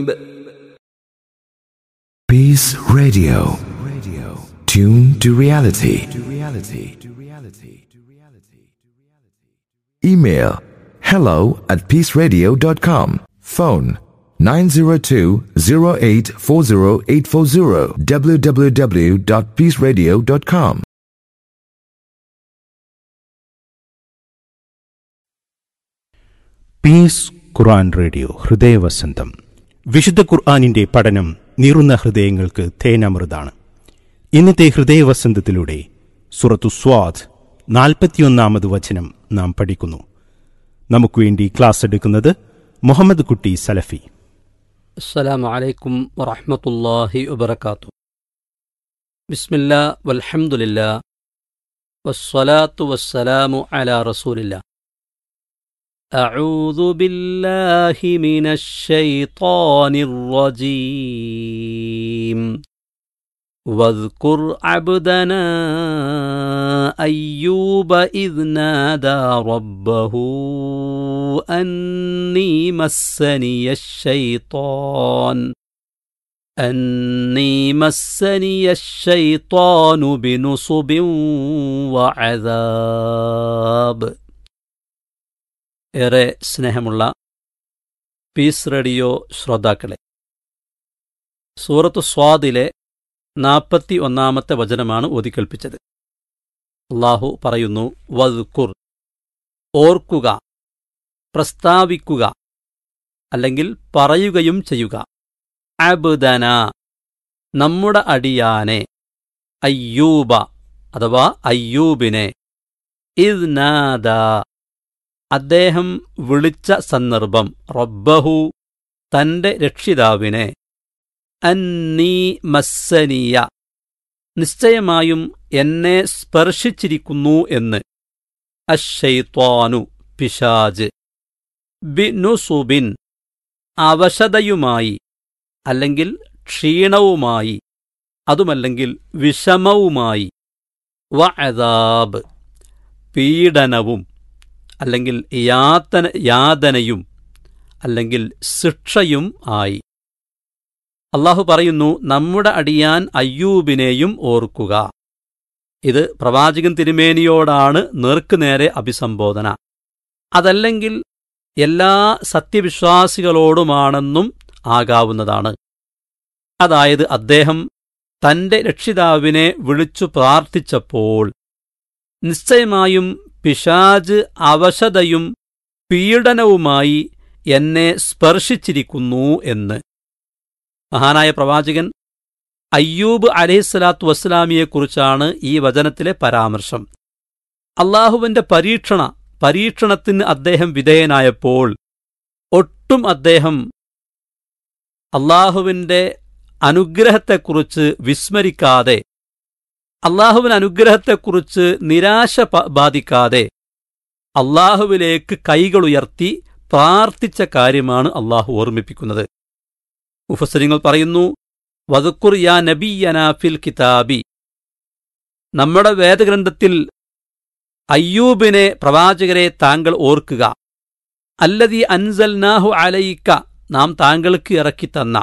Peace Radio. Radio. Tune to reality. To reality. To reality. To reality. Email hello at peaceradio.com. Phone 902-0840840 www.peaceradio.com. Peace ഖുർആൻ radio ഹൃദയവസന്തം വിശുദ്ധ ഖുർആാനിന്റെ പഠനം നീറുന്ന ഹൃദയങ്ങൾക്ക് തേനമൃതാണ് ഇന്നത്തെ ഹൃദയവസന്തത്തിലൂടെ സുറത്തു സ്വാദ് നാൽപ്പത്തിയൊന്നാമത് വചനം നാം പഠിക്കുന്നു നമുക്ക് വേണ്ടി ക്ലാസ് എടുക്കുന്നത് മുഹമ്മദ് കുട്ടി സലഫി السلام عليكم ورحمة الله وبركاته بسم الله والحمد لله والصلاة والسلام على رسول الله أعوذ بالله من الشيطان الرجيم واذكر عبدنا أيوب إذ نادى ربه أني مسني الشيطان أني مسني الشيطان بنصب وعذاب ഏറെ സ്നേഹമുള്ള പീസ് റേഡിയോ ശ്രോതാക്കളെ സൂറത്ത് സ്വാദിലെ നാൽപ്പത്തി ഒന്നാമത്തെ വചനമാണ് ഓതിക്കൽപ്പിച്ചത് അള്ളാഹു പറയുന്നു വദ്കുർ ഓർക്കുക പ്രസ്താവിക്കുക അല്ലെങ്കിൽ പറയുകയും ചെയ്യുക അബുദന നമ്മുടെ അടിയാനെ അയ്യൂബ അഥവാ അയ്യൂബിനെ ഇദ് നാദ അദ്ദേഹം വിളിച്ച സന്ദർഭം റബ്ബഹു തന്റെ രക്ഷിതാവിനെ അന്നീ മസ്സനീയ നിശ്ചയമായും എന്നെ സ്പർശിച്ചിരിക്കുന്നു എന്ന് അഷൈത്വാനു പിശാജ് ബിനുസുബിൻ അവശതയുമായി അല്ലെങ്കിൽ ക്ഷീണവുമായി അതുമല്ലെങ്കിൽ വിഷമവുമായി വഅദാബ് പീഡനവും അല്ലെങ്കിൽ യാതന യാതനയും അല്ലെങ്കിൽ ശിക്ഷയും ആയി അള്ളാഹു പറയുന്നു നമ്മുടെ അടിയാൻ അയ്യൂബിനെയും ഓർക്കുക ഇത് പ്രവാചകൻ തിരുമേനിയോടാണ് നേർക്കുനേരെ അഭിസംബോധന അതല്ലെങ്കിൽ എല്ലാ സത്യവിശ്വാസികളോടുമാണെന്നും ആകാവുന്നതാണ് അതായത് അദ്ദേഹം തന്റെ രക്ഷിതാവിനെ വിളിച്ചു പ്രാർത്ഥിച്ചപ്പോൾ നിശ്ചയമായും പിശാജ് അവശതയും പീഡനവുമായി എന്നെ സ്പർശിച്ചിരിക്കുന്നു എന്ന് മഹാനായ പ്രവാചകൻ അയ്യൂബ് അലഹിസ്സലാത്തു വസ്സലാമിയെക്കുറിച്ചാണ് ഈ വചനത്തിലെ പരാമർശം അള്ളാഹുവിന്റെ പരീക്ഷണ പരീക്ഷണത്തിന് അദ്ദേഹം വിധേയനായപ്പോൾ ഒട്ടും അദ്ദേഹം അള്ളാഹുവിന്റെ അനുഗ്രഹത്തെക്കുറിച്ച് വിസ്മരിക്കാതെ അള്ളാഹുവിന് അനുഗ്രഹത്തെക്കുറിച്ച് നിരാശ ബാധിക്കാതെ അള്ളാഹുവിലേക്ക് കൈകളുയർത്തി പ്രാർത്ഥിച്ച കാര്യമാണ് അള്ളാഹു ഓർമ്മിപ്പിക്കുന്നത് മുഫസരിങ്ങൾ പറയുന്നു വതുക്കുർ യാ നബിയന ഫിൽ കിതാബി നമ്മുടെ വേദഗ്രന്ഥത്തിൽ അയ്യൂബിനെ പ്രവാചകരെ താങ്കൾ ഓർക്കുക അല്ലതി അൻസൽനാഹു അലയിക്ക നാം താങ്കൾക്ക് ഇറക്കിത്തന്ന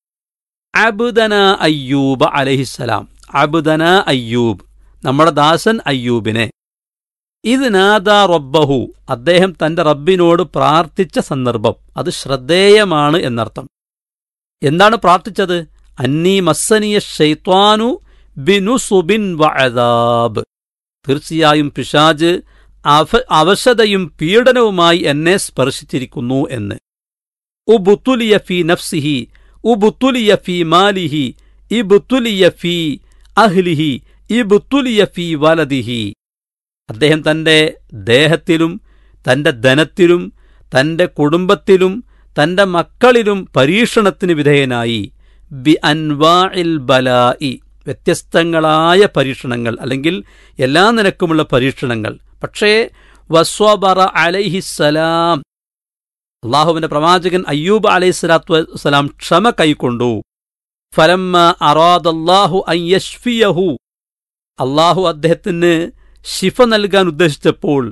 അബുദന അയ്യൂബ അലഹിസലാം അബുദന അയ്യൂബ് നമ്മുടെ ദാസൻ അയ്യൂബിനെ ഇത് നാദാ റബ്ബഹു അദ്ദേഹം തന്റെ റബ്ബിനോട് പ്രാർത്ഥിച്ച സന്ദർഭം അത് ശ്രദ്ധേയമാണ് എന്നർത്ഥം എന്താണ് പ്രാർത്ഥിച്ചത് അന്നീ മസ്സനിയ ഷെയ്ത്വാനു ബിനുസുബിൻ വഅദാബ് തീർച്ചയായും പിശാജ് അവശതയും പീഡനവുമായി എന്നെ സ്പർശിച്ചിരിക്കുന്നു എന്ന് ഉബുത്തുലിയ ഫി നഫ്സിഹി ഉബുത്തുലിയ ഫി മാലിഹി ഇബുത്തുലിയ ഫി അഹ്ലിഹി ഇബുത്തുലിയ ഫി വലദിഹി അദ്ദേഹം തന്റെ ദേഹത്തിലും തന്റെ ധനത്തിലും തന്റെ കുടുംബത്തിലും തന്റെ മക്കളിലും പരീക്ഷണത്തിന് വിധേയനായി ബി അൻവാഇൽ ബലായി വ്യത്യസ്തങ്ങളായ പരീക്ഷണങ്ങൾ അല്ലെങ്കിൽ എല്ലാ നിലക്കുമുള്ള പരീക്ഷണങ്ങൾ പക്ഷേ വസ്വബറ അലൈഹിസ്സലാം അള്ളാഹുവിന്റെ പ്രവാചകൻ അയ്യൂബ് അലൈഹി സ്വലാത്തു വസ്സലാം ക്ഷമ കൈക്കൊണ്ടു ഫലമ്മ അറാദല്ലാഹു അയ്യഷ്ഫിയഹു അള്ളാഹു അദ്ദേഹത്തിന് ശിഫ നൽകാൻ ഉദ്ദേശിച്ചപ്പോൾ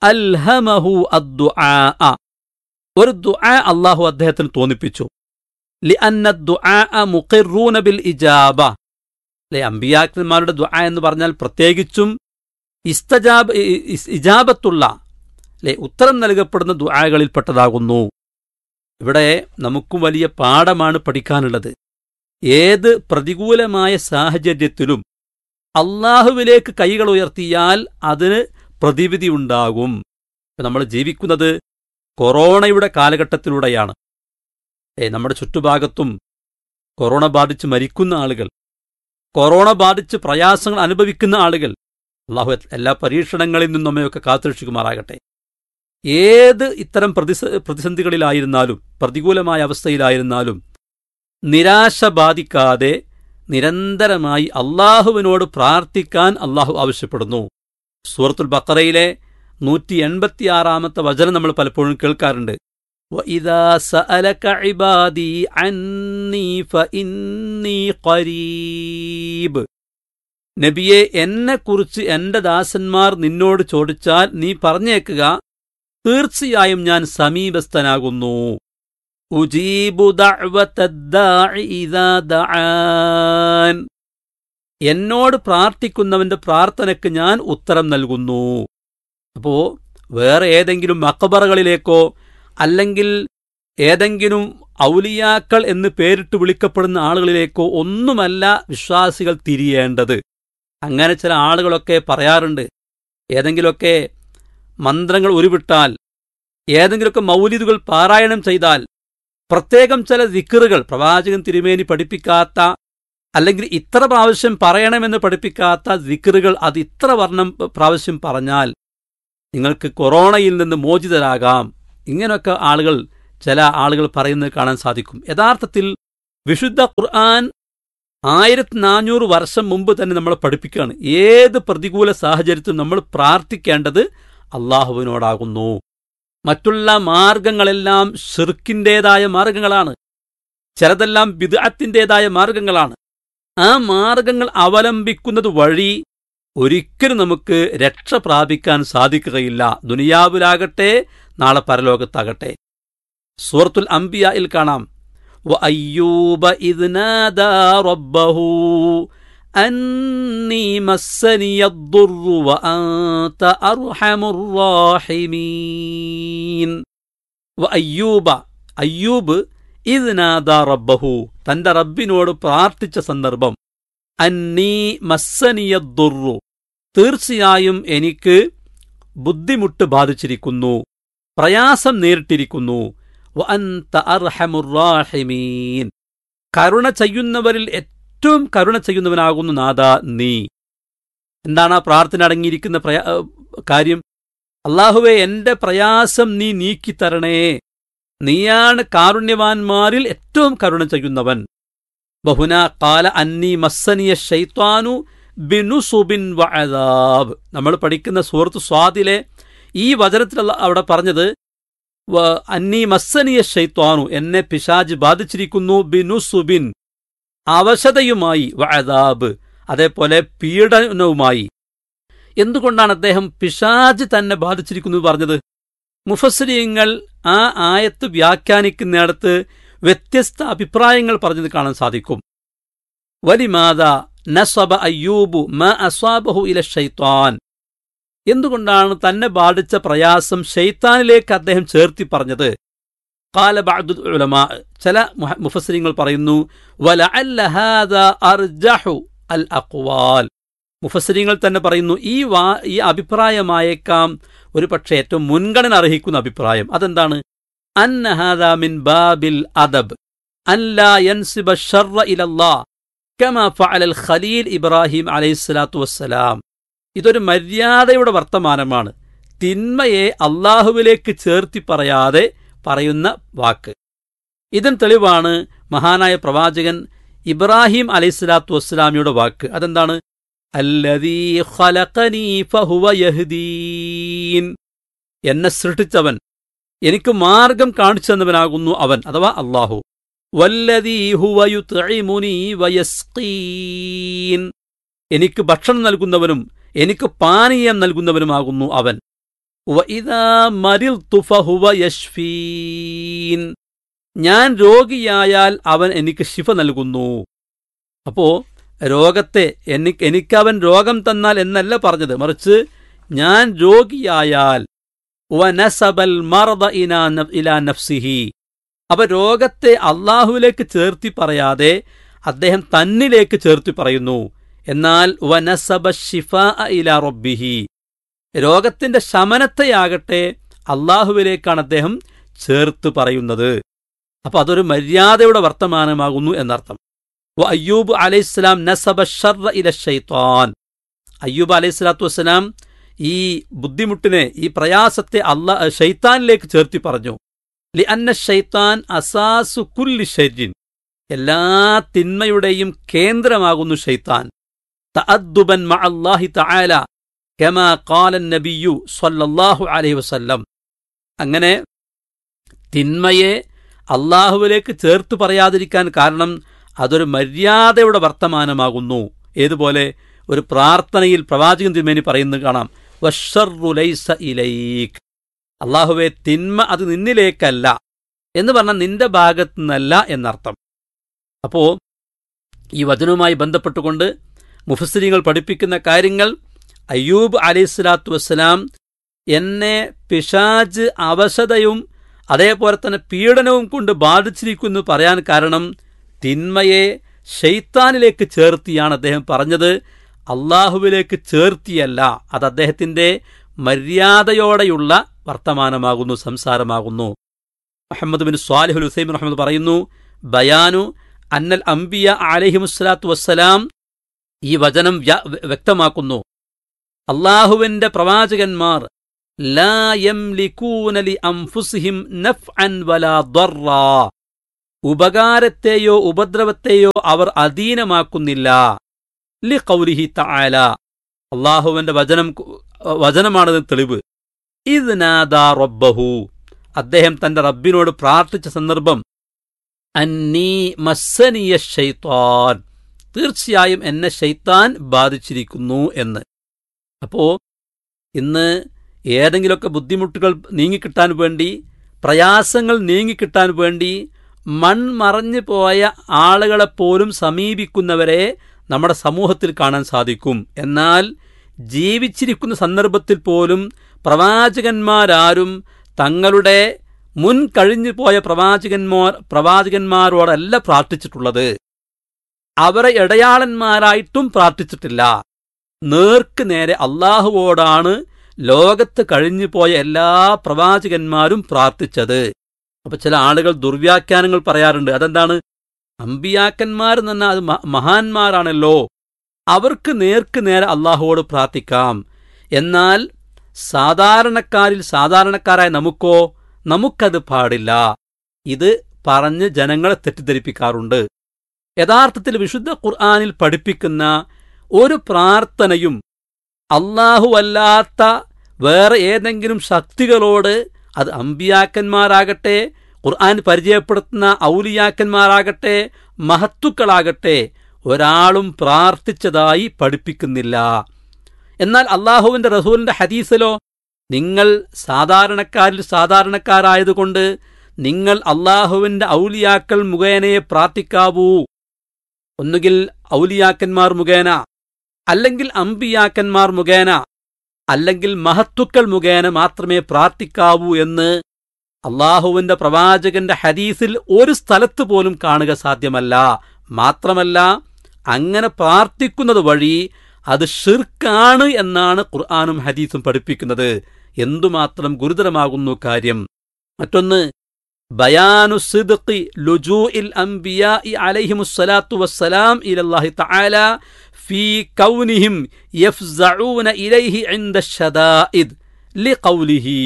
അൽഹമഹു അദ്ദുആ ഒരു ദുആ അള്ളാഹു അദ്ദേഹത്തിന് തോന്നിപ്പിച്ചു ലിഅന്ന ദുആഅ മുഖിറൂന ബിൽ ഇജാബ അല്ലെ അമ്പിയാക്കന്മാരുടെ ദുആ എന്ന് പറഞ്ഞാൽ പ്രത്യേകിച്ചും ഇസ്തജാബ് ഇ- ഇസ്- ഇജാബത്തുള്ള അല്ലെ ഉത്തരം നൽകപ്പെടുന്ന ദുആകളിൽപ്പെട്ടതാകുന്നു ഇവിടെ നമുക്കും വലിയ പാഠമാണ് പഠിക്കാനുള്ളത് ഏത് പ്രതികൂലമായ സാഹചര്യത്തിലും അള്ളാഹുവിലേക്ക് കൈകൾ ഉയർത്തിയാൽ അതിന് പ്രതിവിധി ഉണ്ടാകും നമ്മൾ ജീവിക്കുന്നത് കൊറോണയുടെ കാലഘട്ടത്തിലൂടെയാണ് ഏ നമ്മുടെ ചുറ്റുഭാഗത്തും കൊറോണ ബാധിച്ച് മരിക്കുന്ന ആളുകൾ കൊറോണ ബാധിച്ച് പ്രയാസങ്ങൾ അനുഭവിക്കുന്ന ആളുകൾ അള്ളാഹു എല്ലാ പരീക്ഷണങ്ങളിൽ നിന്നും നമ്മയൊക്കെ കാത്തുരക്ഷിക്കുമാറാകട്ടെ ഏത് ഇത്തരം പ്രതിസ പ്രതിസന്ധികളിലായിരുന്നാലും പ്രതികൂലമായ അവസ്ഥയിലായിരുന്നാലും നിരാശ ബാധിക്കാതെ നിരന്തരമായി അള്ളാഹുവിനോട് പ്രാർത്ഥിക്കാൻ അള്ളാഹു ആവശ്യപ്പെടുന്നു സൂറത്തുൽ ബക്കറയിലെ നൂറ്റി എൺപത്തിയാറാമത്തെ വചനം നമ്മൾ പലപ്പോഴും കേൾക്കാറുണ്ട് وَإِذَا سَأَلَكَ عِبَادِي عَنِّي فَإِنِّي قَرِيبٌ നബിയെ എന്നെക്കുറിച്ച് എന്റെ ദാസന്മാർ നിന്നോട് ചോദിച്ചാൽ നീ പറഞ്ഞേക്കുക തീർച്ചയായും ഞാൻ സമീപസ്ഥനാകുന്നു ഉജീബു ദഅ്വത്തദ്ദാഇ ഇദാ ദഅാൻ എന്നോട് പ്രാർത്ഥിക്കുന്നവന്റെ പ്രാർത്ഥനയ്ക്ക് ഞാൻ ഉത്തരം നൽകുന്നു അപ്പോ വേറെ ഏതെങ്കിലും മക്കബറകളിലേക്കോ അല്ലെങ്കിൽ ഏതെങ്കിലും ഔലിയാക്കൾ എന്ന് പേരിട്ട് വിളിക്കപ്പെടുന്ന ആളുകളിലേക്കോ ഒന്നുമല്ല വിശ്വാസികൾ തിരിയേണ്ടത് അങ്ങനെ ചില ആളുകളൊക്കെ പറയാറുണ്ട് ഏതെങ്കിലുമൊക്കെ മന്ത്രങ്ങൾ ഉരുവിട്ടാൽ ഏതെങ്കിലുമൊക്കെ മൗലിദുകൾ പാരായണം ചെയ്താൽ പ്രത്യേകം ചില ദിക്കറുകൾ പ്രവാചകൻ തിരുമേനി പഠിപ്പിക്കാത്ത അല്ലെങ്കിൽ ഇത്ര പ്രാവശ്യം പറയണമെന്ന് പഠിപ്പിക്കാത്ത ദിക്കറുകൾ അത് ഇത്ര വർണ്ണം പ്രാവശ്യം പറഞ്ഞാൽ നിങ്ങൾക്ക് കൊറോണയിൽ നിന്ന് മോചിതരാകാം ഇങ്ങനെയൊക്കെ ആളുകൾ ചില ആളുകൾ പറയുന്നത് കാണാൻ സാധിക്കും യഥാർത്ഥത്തിൽ വിശുദ്ധ ഖുർആൻ ആയിരത്തി നാനൂറ് വർഷം മുമ്പ് തന്നെ നമ്മളെ പഠിപ്പിക്കുകയാണ് ഏത് പ്രതികൂല സാഹചര്യത്തിലും നമ്മൾ പ്രാർത്ഥിക്കേണ്ടത് അള്ളാഹുവിനോടാകുന്നു മറ്റുള്ള മാർഗങ്ങളെല്ലാം ഷിർക്കിൻ്റെതായ മാർഗങ്ങളാണ് ചിലതെല്ലാം ബിദ്അത്തിൻ്റെതായ മാർഗങ്ങളാണ് ആ മാർഗങ്ങൾ അവലംബിക്കുന്നത് വഴി ഒരിക്കലും നമുക്ക് രക്ഷ പ്രാപിക്കാൻ സാധിക്കുകയില്ല ദുനിയാവിലാകട്ടെ നാളെ പരലോകത്താകട്ടെ സൂറത്തുൽ അംബിയയിൽ കാണാം وأيوب إذ نادى ربه أني مسني الضر وأنت أرحم الراحمين وأيوب അയ്യൂബ് ഇത് നാദാ റബ്ബഹു തന്റെ റബ്ബിനോട് പ്രാർത്ഥിച്ച സന്ദർഭം അന്നീ മസ്സനിയദ്ദുറു തീർച്ചയായും എനിക്ക് ബുദ്ധിമുട്ട് ബാധിച്ചിരിക്കുന്നു പ്രയാസം നേരിട്ടിരിക്കുന്നു വഅന്ത അർഹമുറാഹിമീൻ കരുണ ചെയ്യുന്നവരിൽ ഏറ്റവും കരുണ ചെയ്യുന്നവനാകുന്നു നാഥ നീ എന്താണ് ആ പ്രാർത്ഥന അടങ്ങിയിരിക്കുന്ന പ്രയാ കാര്യം അള്ളാഹുവെ എന്റെ പ്രയാസം നീ നീക്കിത്തരണേ നീയാണ് കാരുണ്യവാന്മാരിൽ ഏറ്റവും കരുണ ചെയ്യുന്നവൻ ബഹുന കാല അന്നി മസ്സനിയ ഷൈത്വാനു ബിനുസുബിൻ വഅദാബ് നമ്മൾ പഠിക്കുന്ന സൂറത്ത് സ്വാദിലെ ഈ വചനത്തിൽ അവിടെ പറഞ്ഞത് അന്നീ മസ്സനിയ ഷൈത്വാനു എന്നെ പിശാജ് ബാധിച്ചിരിക്കുന്നു ബിനുസുബിൻ അവശതയുമായി വഅദാബ് അതേപോലെ പീഡനവുമായി എന്തുകൊണ്ടാണ് അദ്ദേഹം പിശാജ് തന്നെ ബാധിച്ചിരിക്കുന്നു പറഞ്ഞത് മുഫസ്രീങ്ങൾ ആ ആയത്ത് വ്യാഖ്യാനിക്കുന്നിടത്ത് വ്യത്യസ്ത അഭിപ്രായങ്ങൾ പറഞ്ഞത് കാണാൻ സാധിക്കും വലിമാത നസബ അയ്യൂബു മ അസ്വാബഹു ഇല ഷൈത്താൻ എന്തുകൊണ്ടാണ് തന്നെ ബാധിച്ച പ്രയാസം ഷെയ്ത്താനിലേക്ക് അദ്ദേഹം ചേർത്തി പറഞ്ഞത് കാല ബഅദുൽ ഉലമാ ചില മുഫസ്സരിങ്ങൾ പറയുന്നു വലഅല്ല ഹാദാ അർജഹു അൽ അഖ്വാൽ മുഫസ്സരിങ്ങൾ തന്നെ പറയുന്നു ഈ വാ ഈ അഭിപ്രായമായേക്കാം ഒരു പക്ഷേ ഏറ്റവും മുൻഗണന അർഹിക്കുന്ന അഭിപ്രായം അതെന്താണ് അന്ന ഹാദാ മിൻ ബാബിൽ അദബ് അല്ലാ യൻസിബ ഷർറ ഇലല്ലാ കമാ ഫഅലൽ ഖലീൽ ഇബ്രാഹിം അലൈഹിസ്സലാത്തു വസ്സലാം ഇതൊരു മര്യാദയുടെ വർത്തമാനമാണ് തിന്മയെ അള്ളാഹുവിലേക്ക് ചേർത്തി പറയാതെ പറയുന്ന വാക്ക് ഇതിന് തെളിവാണ് മഹാനായ പ്രവാചകൻ ഇബ്രാഹിം അലൈഹിസ്സലാത്തു വസ്സലാമിയുടെ വാക്ക് അതെന്താണ് അല്ലദീ ഖലഖനീ ഫഹുവ യഹ്ദീൻ എന്നെ സൃഷ്ടിച്ചവൻ എനിക്ക് മാർഗം കാണിച്ചു തന്നവനാകുന്നു അവൻ അഥവാ അള്ളാഹു വല്ലദീ ഹുവ യുത്ഇമുനി വയസ്ഖീൻ എനിക്ക് ഭക്ഷണം നൽകുന്നവനും എനിക്ക് പാനീയം നൽകുന്നവനുമാകുന്നു അവൻ വഇദാ മരിൽതു ഫഹുവ യശ്ഫീൻ ഞാൻ രോഗിയായാൽ അവൻ എനിക്ക് ശിഫ നൽകുന്നു അപ്പോ രോഗത്തെ എനിക്ക് എനിക്കവൻ രോഗം തന്നാൽ എന്നല്ല പറഞ്ഞത് മറിച്ച് ഞാൻ രോഗിയായാൽ വനസബൽ മറദ ഇനാ നഫ്- ഇലാ നഫ്സിഹി അപ്പൊ രോഗത്തെ അള്ളാഹുവിലേക്ക് ചേർത്തി പറയാതെ അദ്ദേഹം തന്നിലേക്ക് ചേർത്തി പറയുന്നു എന്നാൽ വനസബ ഷിഫ ഇലാ റബ്ബിഹി രോഗത്തിന്റെ ശമനത്തെയാകട്ടെ അള്ളാഹുവിലേക്കാണ് അദ്ദേഹം ചേർത്ത് പറയുന്നത് അപ്പൊ അതൊരു മര്യാദയുടെ വർത്തമാനമാകുന്നു എന്നർത്ഥം വ അയ്യൂബ് അലൈഹിസ്സലാം നസബ ഷർറ ഇല ഷൈത്താൻ അയ്യൂബ് അലൈഹിസ്സലാത്തു വസ്സലാം ഈ ബുദ്ധിമുട്ടിനെ ഈ പ്രയാസത്തെ അള്ളാ ഷെയ്ത്താനിലേക്ക് ചേർത്തി പറഞ്ഞു ലി അന്ന ഷെയ്ത്താൻ അസാസു കുല്ലി ഷെരിൻ എല്ലാ തിന്മയുടെയും കേന്ദ്രമാകുന്നു ഷെയ്ത്താൻ തഅദ്ദുബൻ മഅല്ലാഹി തആല കമാ ഖാല നബിയു സ്വല്ലല്ലാഹു അലൈഹി വസല്ലം അങ്ങനെ തിന്മയെ അള്ളാഹുവിലേക്ക് ചേർത്ത് പറയാതിരിക്കാൻ കാരണം അതൊരു മര്യാദയുടെ വർത്തമാനമാകുന്നു ഏതുപോലെ ഒരു പ്രാർത്ഥനയിൽ പ്രവാചകൻ തിരുമേനി പറയുന്നത് കാണാം വഷർറു ലൈസ ഇലൈക് അള്ളാഹുവെ തിന്മ അത് നിന്നിലേക്കല്ല എന്ന് പറഞ്ഞാൽ നിന്റെ ഭാഗത്തു നിന്നല്ല എന്നർത്ഥം അപ്പോ ഈ വചനവുമായി ബന്ധപ്പെട്ടുകൊണ്ട് മുഫസ്സിരിങ്ങൾ പഠിപ്പിക്കുന്ന കാര്യങ്ങൾ അയ്യൂബ് അലൈഹിസ്സലാത്തു വസ്സലാം എന്നെ പിശാജ് അവശതയും അതേപോലെ തന്നെ പീഡനവും കൊണ്ട് ബാധിച്ചിരിക്കുന്നു പറയാൻ കാരണം തിന്മയെ ഷെയ്ത്താനിലേക്ക് ചേർത്തിയാണ് അദ്ദേഹം പറഞ്ഞത് അള്ളാഹുവിലേക്ക് ചേർത്തിയല്ല അത് അദ്ദേഹത്തിന്റെ മര്യാദയോടെയുള്ള വർത്തമാനമാകുന്നു സംസാരമാകുന്നു മുഹമ്മദ് ബിൻ സ്വാലിഹുൽ ഹുസൈൻ മുഹമ്മദ് പറയുന്നു ബയാനു അന്നൽ അംബിയ അലഹിമുസ്ലാത്തു വസ്സലാം ഈ വചനം വ്യ- വ്യക്തമാക്കുന്നു അള്ളാഹുവിന്റെ പ്രവാചകന്മാർ ലാ യംലികൂന ലി അൻഫുസിഹിം നഫ്അൻ വലാ ദർറാ ഉപകാരത്തെയോ ഉപദ്രവത്തെയോ അവർ അധീനമാക്കുന്നില്ല ലി കൗലിഹി തആല അള്ളാഹുവിന്റെ വചനം വചനമാണത് തെളിവ് ഇത് നാദാ റബ്ബഹു അദ്ദേഹം തന്റെ റബ്ബിനോട് പ്രാർത്ഥിച്ച സന്ദർഭം അന്നീ മസ്സനിയ ഷൈത്താൻ തീർച്ചയായും എന്നെ ഷൈത്താൻ ബാധിച്ചിരിക്കുന്നു എന്ന് അപ്പോ ഇന്ന് ഏതെങ്കിലുമൊക്കെ ബുദ്ധിമുട്ടുകൾ നീങ്ങിക്കിട്ടാൻ വേണ്ടി പ്രയാസങ്ങൾ നീങ്ങിക്കിട്ടാൻ വേണ്ടി മൺമറഞ്ഞു പോയ ആളുകളെപ്പോലും സമീപിക്കുന്നവരെ നമ്മുടെ സമൂഹത്തിൽ കാണാൻ സാധിക്കും എന്നാൽ ജീവിച്ചിരിക്കുന്ന സന്ദർഭത്തിൽ പോലും പ്രവാചകന്മാരാരും തങ്ങളുടെ മുൻ കഴിഞ്ഞു പോയ പ്രവാചകന്മാർ പ്രവാചകന്മാരോടല്ല പ്രാർത്ഥിച്ചിട്ടുള്ളത് അവരെ ഇടയാളന്മാരായിട്ടും പ്രാർത്ഥിച്ചിട്ടില്ല നേർക്ക് നേരെ അള്ളാഹുവോടാണ് ലോകത്ത് കഴിഞ്ഞു പോയ എല്ലാ പ്രവാചകന്മാരും പ്രാർത്ഥിച്ചത് അപ്പൊ ചില ആളുകൾ ദുർവ്യാഖ്യാനങ്ങൾ പറയാറുണ്ട് അതെന്താണ് അമ്പിയാക്കന്മാർ എന്ന് പറഞ്ഞാൽ അത് മ- മഹാന്മാരാണല്ലോ അവർക്ക് നേർക്ക് നേരെ അള്ളാഹുവോട് പ്രാർത്ഥിക്കാം എന്നാൽ സാധാരണക്കാരിൽ സാധാരണക്കാരായ നമുക്കോ നമുക്കത് പാടില്ല ഇത് പറഞ്ഞ് ജനങ്ങളെ തെറ്റിദ്ധരിപ്പിക്കാറുണ്ട് യഥാർത്ഥത്തിൽ വിശുദ്ധ ഖുർആാനിൽ പഠിപ്പിക്കുന്ന ഒരു പ്രാർത്ഥനയും അല്ലാഹുവല്ലാത്ത വേറെ ഏതെങ്കിലും ശക്തികളോട് അത് അമ്പിയാക്കന്മാരാകട്ടെ ഖുർആൻ പരിചയപ്പെടുത്തുന്ന ഔലിയാക്കന്മാരാകട്ടെ മഹത്തുക്കളാകട്ടെ ഒരാളും പ്രാർത്ഥിച്ചതായി പഠിപ്പിക്കുന്നില്ല എന്നാൽ അള്ളാഹുവിന്റെ റസൂലിന്റെ ഹദീസിലോ നിങ്ങൾ സാധാരണക്കാരിൽ സാധാരണക്കാരായതുകൊണ്ട് നിങ്ങൾ അള്ളാഹുവിന്റെ ഔലിയാക്കൾ മുഖേനയെ പ്രാർത്ഥിക്കാവൂ ഒന്നുകിൽ ഔലിയാക്കന്മാർ മുഖേന അല്ലെങ്കിൽ അമ്പിയാക്കന്മാർ മുഖേന അല്ലെങ്കിൽ മഹത്തുക്കൾ മുഖേന മാത്രമേ പ്രാർത്ഥിക്കാവൂ എന്ന് അള്ളാഹുവിന്റെ പ്രവാചകന്റെ ഹദീസിൽ ഒരു സ്ഥലത്ത് പോലും കാണുക സാധ്യമല്ല മാത്രമല്ല അങ്ങനെ പ്രാർത്ഥിക്കുന്നത് വഴി അത് ഷിർക്കാണ് എന്നാണ് ഖുർആാനും ഹദീസും പഠിപ്പിക്കുന്നത് എന്തുമാത്രം ഗുരുതരമാകുന്നു കാര്യം മറ്റൊന്ന് ബയാനു സിദ്ഖി ലുജൂഇൽ അംബിയാഇ അലൈഹിമുസ്സലാത്തു വസ്സലാം ഇലല്ലാഹി തആല ഫീ കൗനിഹിം യഫ്സഊന ഇലൈഹി ഇൻദ ശദാഇദ് ലിഖൗലിഹി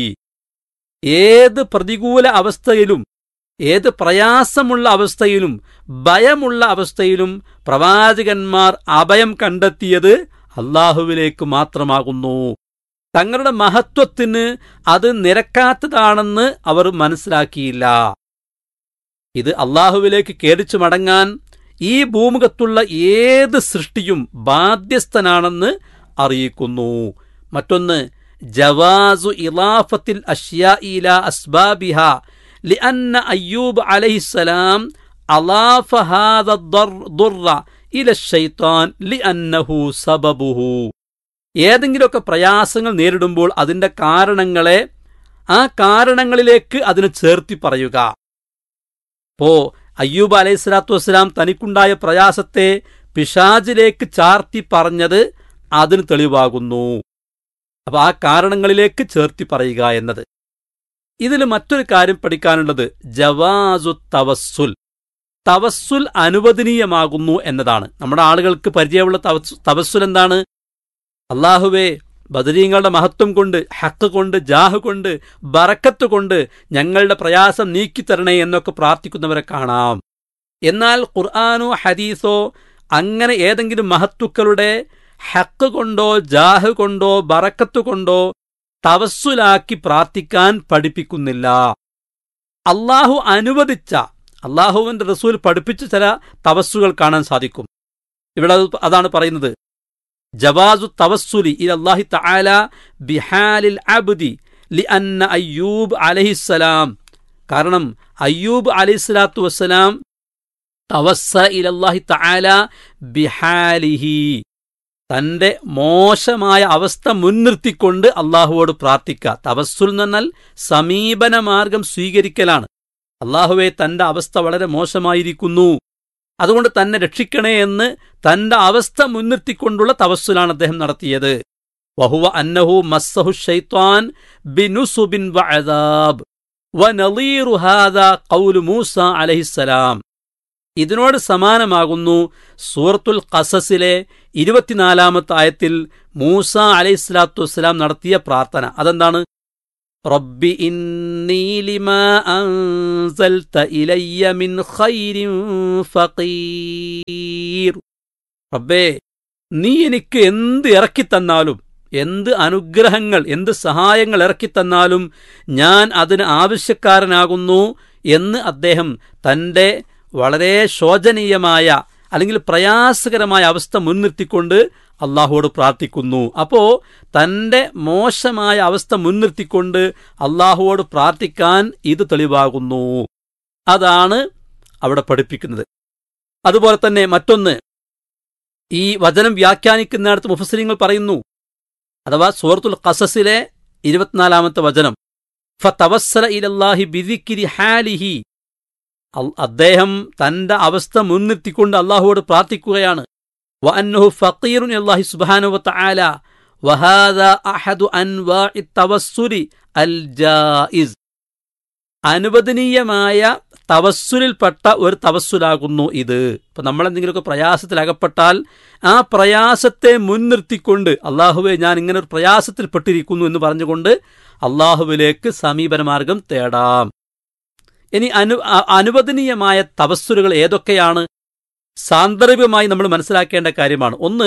ഏത് പ്രതികൂല അവസ്ഥയിലും ഏത് പ്രയാസമുള്ള അവസ്ഥയിലും ഭയമുള്ള അവസ്ഥയിലും പ്രവാചകന്മാർ അഭയം കണ്ടെത്തിയത് അള്ളാഹുവിലേക്ക് മാത്രമാകുന്നു തങ്ങളുടെ മഹത്വത്തിന് അത് നിരക്കാത്തതാണെന്ന് അവർ മനസ്സിലാക്കിയില്ല ഇത് അള്ളാഹുവിലേക്ക് കേടിച്ചു മടങ്ങാൻ ഈ ഭൂമുഖത്തുള്ള ഏത് സൃഷ്ടിയും ബാധ്യസ്ഥനാണെന്ന് അറിയിക്കുന്നു മറ്റൊന്ന് ജവാസു ഇലാഫത്തിൽ അഷ്യാഇല അസ്ബാബിഹ لأن أيوب عليه السلام أضاف هذا الضر إلى الشيطان لأنه سببه ഏതെങ്കിലുമൊക്കെ പ്രയാസങ്ങൾ നേരിടുമ്പോൾ അതിന്റെ കാരണങ്ങളെ ആ കാരണങ്ങളിലേക്ക് അതിന് ചേർത്തി പറയുക ഇപ്പോ അയ്യൂബ് അലൈഹി സ്വലാത്തു വസ്സലാം തനിക്കുണ്ടായ പ്രയാസത്തെ പിശാജിലേക്ക് ചാർത്തി പറഞ്ഞത് അതിന് തെളിവാകുന്നു അപ്പൊ ആ കാരണങ്ങളിലേക്ക് ചേർത്തി പറയുക എന്നത് ഇതിൽ മറ്റൊരു കാര്യം പഠിക്കാനുള്ളത് ജവാസു തവസ്സുൽ തവസ്സുൽ അനുവദനീയമാകുന്നു എന്നതാണ് നമ്മുടെ ആളുകൾക്ക് പരിചയമുള്ള തവസ് തവസ്സുൽ എന്താണ് അള്ളാഹുവേ ബദരീങ്ങളുടെ മഹത്വം കൊണ്ട് ഹക്ക് കൊണ്ട് ജാഹ് കൊണ്ട് ബറക്കത്ത് കൊണ്ട് ഞങ്ങളുടെ പ്രയാസം നീക്കിത്തരണേ എന്നൊക്കെ പ്രാർത്ഥിക്കുന്നവരെ കാണാം എന്നാൽ ഖുർആാനോ ഹദീസോ അങ്ങനെ ഏതെങ്കിലും മഹത്തുക്കളുടെ ഹക്ക് കൊണ്ടോ ജാഹ് കൊണ്ടോ ബറക്കത്ത് കൊണ്ടോ തവസ്സുലാക്കി പ്രാർത്ഥിക്കാൻ പഠിപ്പിക്കുന്നില്ല അള്ളാഹു അനുവദിച്ച അള്ളാഹുവിന്റെ റസൂൽ പഠിപ്പിച്ച ചില തവസ്സുകൾ കാണാൻ സാധിക്കും ഇവിടെ അത് അതാണ് പറയുന്നത് ജവാസു തവസ്സുലി ഇല അല്ലാഹി തആല ബിഹാലിൽ അബ്ദി ലി അന്ന അയ്യൂബ് അലഹിസ്സലാം കാരണം അയ്യൂബ് അലൈഹിസ്സലാത്തു വസ്സലാം തവസ്സ ഇലല്ലാഹി തആല ബിഹാലിഹി തന്റെ മോശമായ അവസ്ഥ മുൻനിർത്തിക്കൊണ്ട് അള്ളാഹുവോട് പ്രാർത്ഥിക്കുക തവസ്സുൽ എന്ന് പറഞ്ഞാൽ സമീപന മാർഗം സ്വീകരിക്കലാണ് അള്ളാഹുവെ തന്റെ അവസ്ഥ വളരെ മോശമായിരിക്കുന്നു അതുകൊണ്ട് തന്നെ രക്ഷിക്കണേ എന്ന് തന്റെ അവസ്ഥ മുൻനിർത്തിക്കൊണ്ടുള്ള തവസ്സുലാണ് അദ്ദേഹം നടത്തിയത് വഹുവ അന്നഹു മസ്സഹു ഷൈത്വാൻ ബിനുസുബിൻ വഅദാബ് വനളീറു ഹാദാ ഖൗലു മൂസ അലൈഹിസ്സലാം ഇതിനോട് സമാനമാകുന്നു സൂറത്തുൽ ഖസസിലെ ഇരുപത്തിനാലാമത്തെ ആയത്തിൽ മൂസ അലൈഹിസ്ലാത്തു വസ്സലാം നടത്തിയ പ്രാർത്ഥന അതെന്താണ് റബ്ബി ഇന്നി ലിമാ അൻസൽത ഇലയ്യ മിൻ ഖൈരിൻ ഫഖീർ റബ്ബേ നീ എനിക്ക് എന്ത് ഇറക്കിത്തന്നാലും എന്ത് അനുഗ്രഹങ്ങൾ എന്ത് സഹായങ്ങൾ ഇറക്കിത്തന്നാലും ഞാൻ അതിന് ആവശ്യക്കാരനാകുന്നു എന്ന് അദ്ദേഹം തന്റെ വളരെ ശോചനീയമായ അല്ലെങ്കിൽ പ്രയാസകരമായ അവസ്ഥ മുൻനിർത്തിക്കൊണ്ട് അള്ളാഹുവോട് പ്രാർത്ഥിക്കുന്നു അപ്പോ തന്റെ മോശമായ അവസ്ഥ മുൻനിർത്തിക്കൊണ്ട് അള്ളാഹുവോട് പ്രാർത്ഥിക്കാൻ ഇത് തെളിവാകുന്നു അതാണ് അവിടെ പഠിപ്പിക്കുന്നത് അതുപോലെ തന്നെ മറ്റൊന്ന് ഈ വചനം വ്യാഖ്യാനിക്കുന്നിടത്ത് മുഫസരിങ്ങൾ പറയുന്നു അഥവാ സൂറത്തുൽ ഖസസിലെ ഇരുപത്തിനാലാമത്തെ വചനം ഫതവസ്സല ഇലല്ലാഹി ബിദിക്കിരി ഹാലിഹി അദ്ദേഹം തന്റെ അവസ്ഥ മുൻനിർത്തിക്കൊണ്ട് അള്ളാഹുവോട് പ്രാർത്ഥിക്കുകയാണ് وأنه فقير إلى الله سبحانه وتعالى وهذا أحد أنواع التوسل الجائز അനുവദനീയമായ തവസ്സുലിൽപ്പെട്ട ഒരു തവസ്സുലാകുന്നു ഇത് ഇപ്പൊ നമ്മൾ എന്തെങ്കിലുമൊക്കെ പ്രയാസത്തിലകപ്പെട്ടാൽ ആ പ്രയാസത്തെ മുൻനിർത്തിക്കൊണ്ട് അള്ളാഹുവെ ഞാൻ ഇങ്ങനെ ഒരു പ്രയാസത്തിൽപ്പെട്ടിരിക്കുന്നു എന്ന് പറഞ്ഞുകൊണ്ട് അള്ളാഹുവിലേക്ക് സമീപനമാർഗം തേടാം ഇനി അനു അനുവദനീയമായ തവസ്സുലുകൾ ഏതൊക്കെയാണ് സാന്ദർഭികമായി നമ്മൾ മനസ്സിലാക്കേണ്ട കാര്യമാണ് ഒന്ന്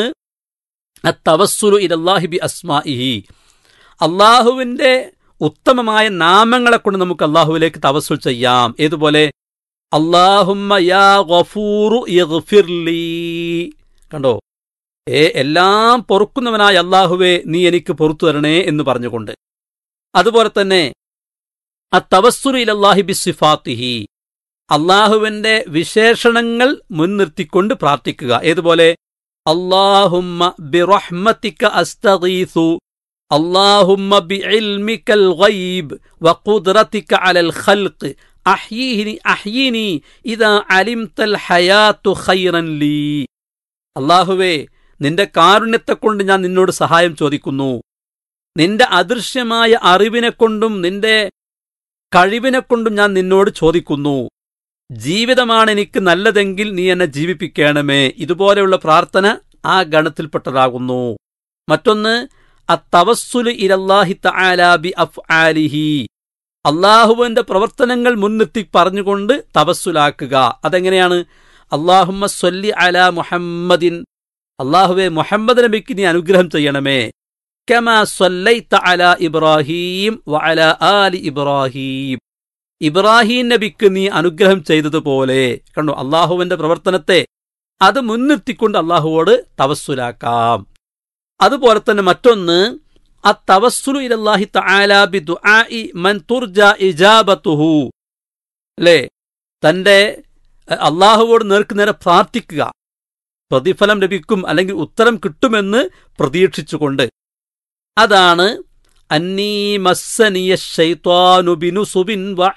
തവസ്സുലു ഇലല്ലാഹി ബി അസ്മാഇഹി അള്ളാഹുവിന്റെ ഉത്തമമായ നാമങ്ങളെ കൊണ്ട് നമുക്ക് അള്ളാഹുവിലേക്ക് തവസ്സുൽ ചെയ്യാം ഏതുപോലെ അള്ളാഹുമ്മ യാ ഗഫൂറു യഗ്ഫിർലീ കണ്ടോ ഏ എല്ലാം പൊറുക്കുന്നവനായ അള്ളാഹുവെ നീ എനിക്ക് പൊറത്തു തരണേ എന്ന് പറഞ്ഞുകൊണ്ട് അതുപോലെ തന്നെ അത്തവസ്സുലു ഇലല്ലാഹി ബി സിഫാത്തിഹി അള്ളാഹുവിന്റെ വിശേഷണങ്ങൾ മുൻനിർത്തിക്കൊണ്ട് പ്രാർത്ഥിക്കുക ഏതുപോലെ അള്ളാഹുമ്മ ബിറഹ്മത്തിക അസ്തഗീസു അള്ളാഹുമ്മ ബിഇൽമിക്കൽ ഗൈബ് വഖുദ്റതിക അലൽ ഖൽഖ് അഹ്യീനി അഹ്യീനി ഇദാ അലിംതൽ ഹയാത്തു ഖൈറൻ ലീ അള്ളാഹുവേ നിന്റെ കാരുണ്യത്തെക്കൊണ്ട് ഞാൻ നിന്നോട് സഹായം ചോദിക്കുന്നു നിന്റെ അദൃശ്യമായ അറിവിനെക്കൊണ്ടും നിന്റെ കഴിവിനെക്കൊണ്ടും ഞാൻ നിന്നോട് ചോദിക്കുന്നു ജീവിതമാണ് എനിക്ക് നല്ലതെങ്കിൽ നീ എന്നെ ജീവിപ്പിക്കണമേ ഇതുപോലെയുള്ള പ്രാർത്ഥന ആ ഗണത്തിൽപ്പെട്ടതാകുന്നു മറ്റൊന്ന് അത്തവസ്സുല് ഇലല്ലാഹി തആലാബി അഫ് ആലിഹി അള്ളാഹുവിന്റെ പ്രവർത്തനങ്ങൾ മുൻനിർത്തി പറഞ്ഞുകൊണ്ട് തവസ്സുലാക്കുക അതെങ്ങനെയാണ് അള്ളാഹുമ്മ സൊല്ലി അല മുഹമ്മദിൻ അള്ളാഹുവെ മുഹമ്മദ് നബിക്ക് നീ അനുഗ്രഹം ചെയ്യണമേ കമാ സൊല്ലൈത്ത അല ഇബ്രാഹീം വഅല ആലി ഇബ്രാഹീം ഇബ്രാഹിം നബിക്ക് നീ അനുഗ്രഹം ചെയ്തതുപോലെ കണ്ടോ അള്ളാഹുവിന്റെ പ്രവർത്തനത്തെ അത് മുൻനിർത്തിക്കൊണ്ട് അള്ളാഹുവോട് തവസ്സുലാക്കാം അതുപോലെ തന്നെ മറ്റൊന്ന് അത്തവസ്സുലു ഇലല്ലാഹി തആല ബി ദുആഇ മൻ തുർജ ഇജാബത്തുഹു അല്ലേ തന്റെ അഹ്, അള്ളാഹുവോട് നേർക്ക് നേരെ പ്രാർത്ഥിക്കുക പ്രതിഫലം ലഭിക്കും അല്ലെങ്കിൽ ഉത്തരം കിട്ടുമെന്ന് പ്രതീക്ഷിച്ചുകൊണ്ട് അതാണ് അന്നീ മസ്സനിയ ശൈത്വാനു ബിനുസുബിൻ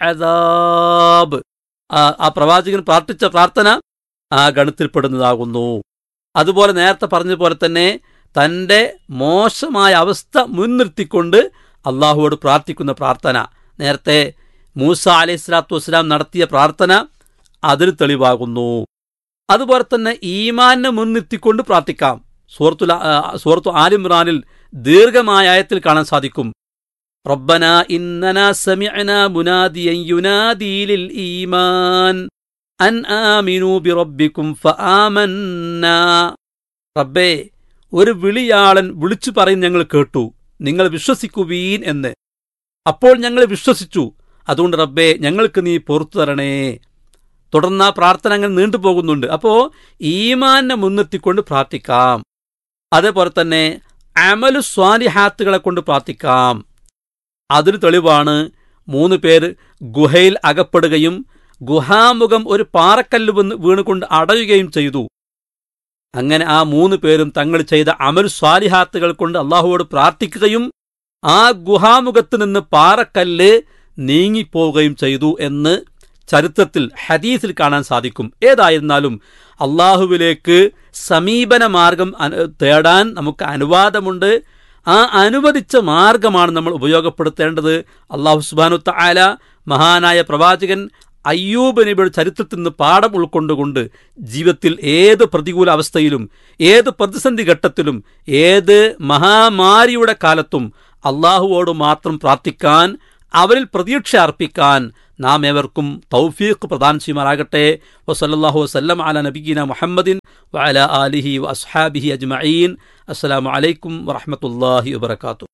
വഅദാബ് ആ ആ പ്രവാചകൻ പ്രാർത്ഥിച്ച പ്രാർത്ഥന ആ ഗണത്തിൽപ്പെടുന്നതാകുന്നു അതുപോലെ നേരത്തെ പറഞ്ഞതുപോലെ തന്നെ തന്റെ മോശമായ അവസ്ഥ മുൻനിർത്തിക്കൊണ്ട് അള്ളാഹുവോട് പ്രാർത്ഥിക്കുന്ന പ്രാർത്ഥന നേരത്തെ മൂസ അലൈഹി സ്വലാത്തു വസ്സലാം നടത്തിയ പ്രാർത്ഥന അതിന് തെളിവാകുന്നു അതുപോലെ തന്നെ ഈമാനെ മുൻനിർത്തിക്കൊണ്ട് പ്രാർത്ഥിക്കാം സൂറത്തു സൂറത്തു ആലിമ്രാനിൽ ദീർഘമായ ആയത്തിൽ കാണാൻ സാധിക്കും റബ്ബന ഇന്നന സമിഅന മുനാദിയൻ യുനാദി ലിൽ ഈമാൻ അൻ ആമിനു ബിറബ്ബിക്കും ഫആമന്നാ റബ്ബേ ഒരു വിളിയാളൻ വിളിച്ചു പറയും ഞങ്ങൾ കേട്ടു നിങ്ങൾ വിശ്വസിക്കുവീൻ എന്ന് അപ്പോൾ ഞങ്ങൾ വിശ്വസിച്ചു അതുകൊണ്ട് റബ്ബേ ഞങ്ങൾക്ക് നീ പുറത്തു തരണേ തുടർന്ന് ആ പ്രാർത്ഥന അങ്ങനെ നീണ്ടുപോകുന്നുണ്ട് അപ്പോ ഈമാനെ മുൻനിർത്തിക്കൊണ്ട് പ്രാർത്ഥിക്കാം അതേപോലെ തന്നെ അമലു സ്വാലിഹാത്തുകളെ കൊണ്ട് പ്രാർത്ഥിക്കാം അതിന് തെളിവാണ് മൂന്ന് പേര് ഗുഹയിൽ അകപ്പെടുകയും ഗുഹാമുഖം ഒരു പാറക്കല്ല് വന്ന് വീണുകൊണ്ട് അടയുകയും ചെയ്തു അങ്ങനെ ആ മൂന്ന് പേരും തങ്ങൾ ചെയ്ത അമൽ സ്വാലിഹാത്തുകൾ കൊണ്ട് അള്ളാഹുവോട് പ്രാർത്ഥിക്കുകയും ആ ഗുഹാമുഖത്ത് നിന്ന് പാറക്കല്ല് നീങ്ങിപ്പോവുകയും ചെയ്തു എന്ന് ചരിത്രത്തിൽ ഹദീസിൽ കാണാൻ സാധിക്കും ഏതായിരുന്നാലും അള്ളാഹുവിലേക്ക് സമീപന മാർഗം അന- തേടാൻ നമുക്ക് അനുവാദമുണ്ട് ആ അനുവദിച്ച മാർഗമാണ് നമ്മൾ ഉപയോഗപ്പെടുത്തേണ്ടത് അള്ളാഹു സുബാനു താല മഹാനായ പ്രവാചകൻ അയ്യൂബ് നബിയുടെ ചരിത്രത്തിൽ നിന്ന് പാഠം ഉൾക്കൊണ്ടുകൊണ്ട് ജീവിതത്തിൽ ഏത് പ്രതികൂല അവസ്ഥയിലും ഏത് പ്രതിസന്ധി ഘട്ടത്തിലും ഏത് മഹാമാരിയുടെ കാലത്തും അള്ളാഹുവോട് മാത്രം പ്രാർത്ഥിക്കാൻ അവരിൽ പ്രതീക്ഷ അർപ്പിക്കാൻ നാം ഏവർക്കും തൗഫീഖ് പ്രദാനം ചെയ്യുമാറാകട്ടെ വസല്ലാഹു വസ്ലം അല നബീന മുഹമ്മദിൻ വഅല ആലിഹി വ അസ്ഹാബിഹി അജ്മഈൻ അസ്സലാമു അലൈക്കും വറഹ്മത്തുള്ളാഹി വബറകാതുഹു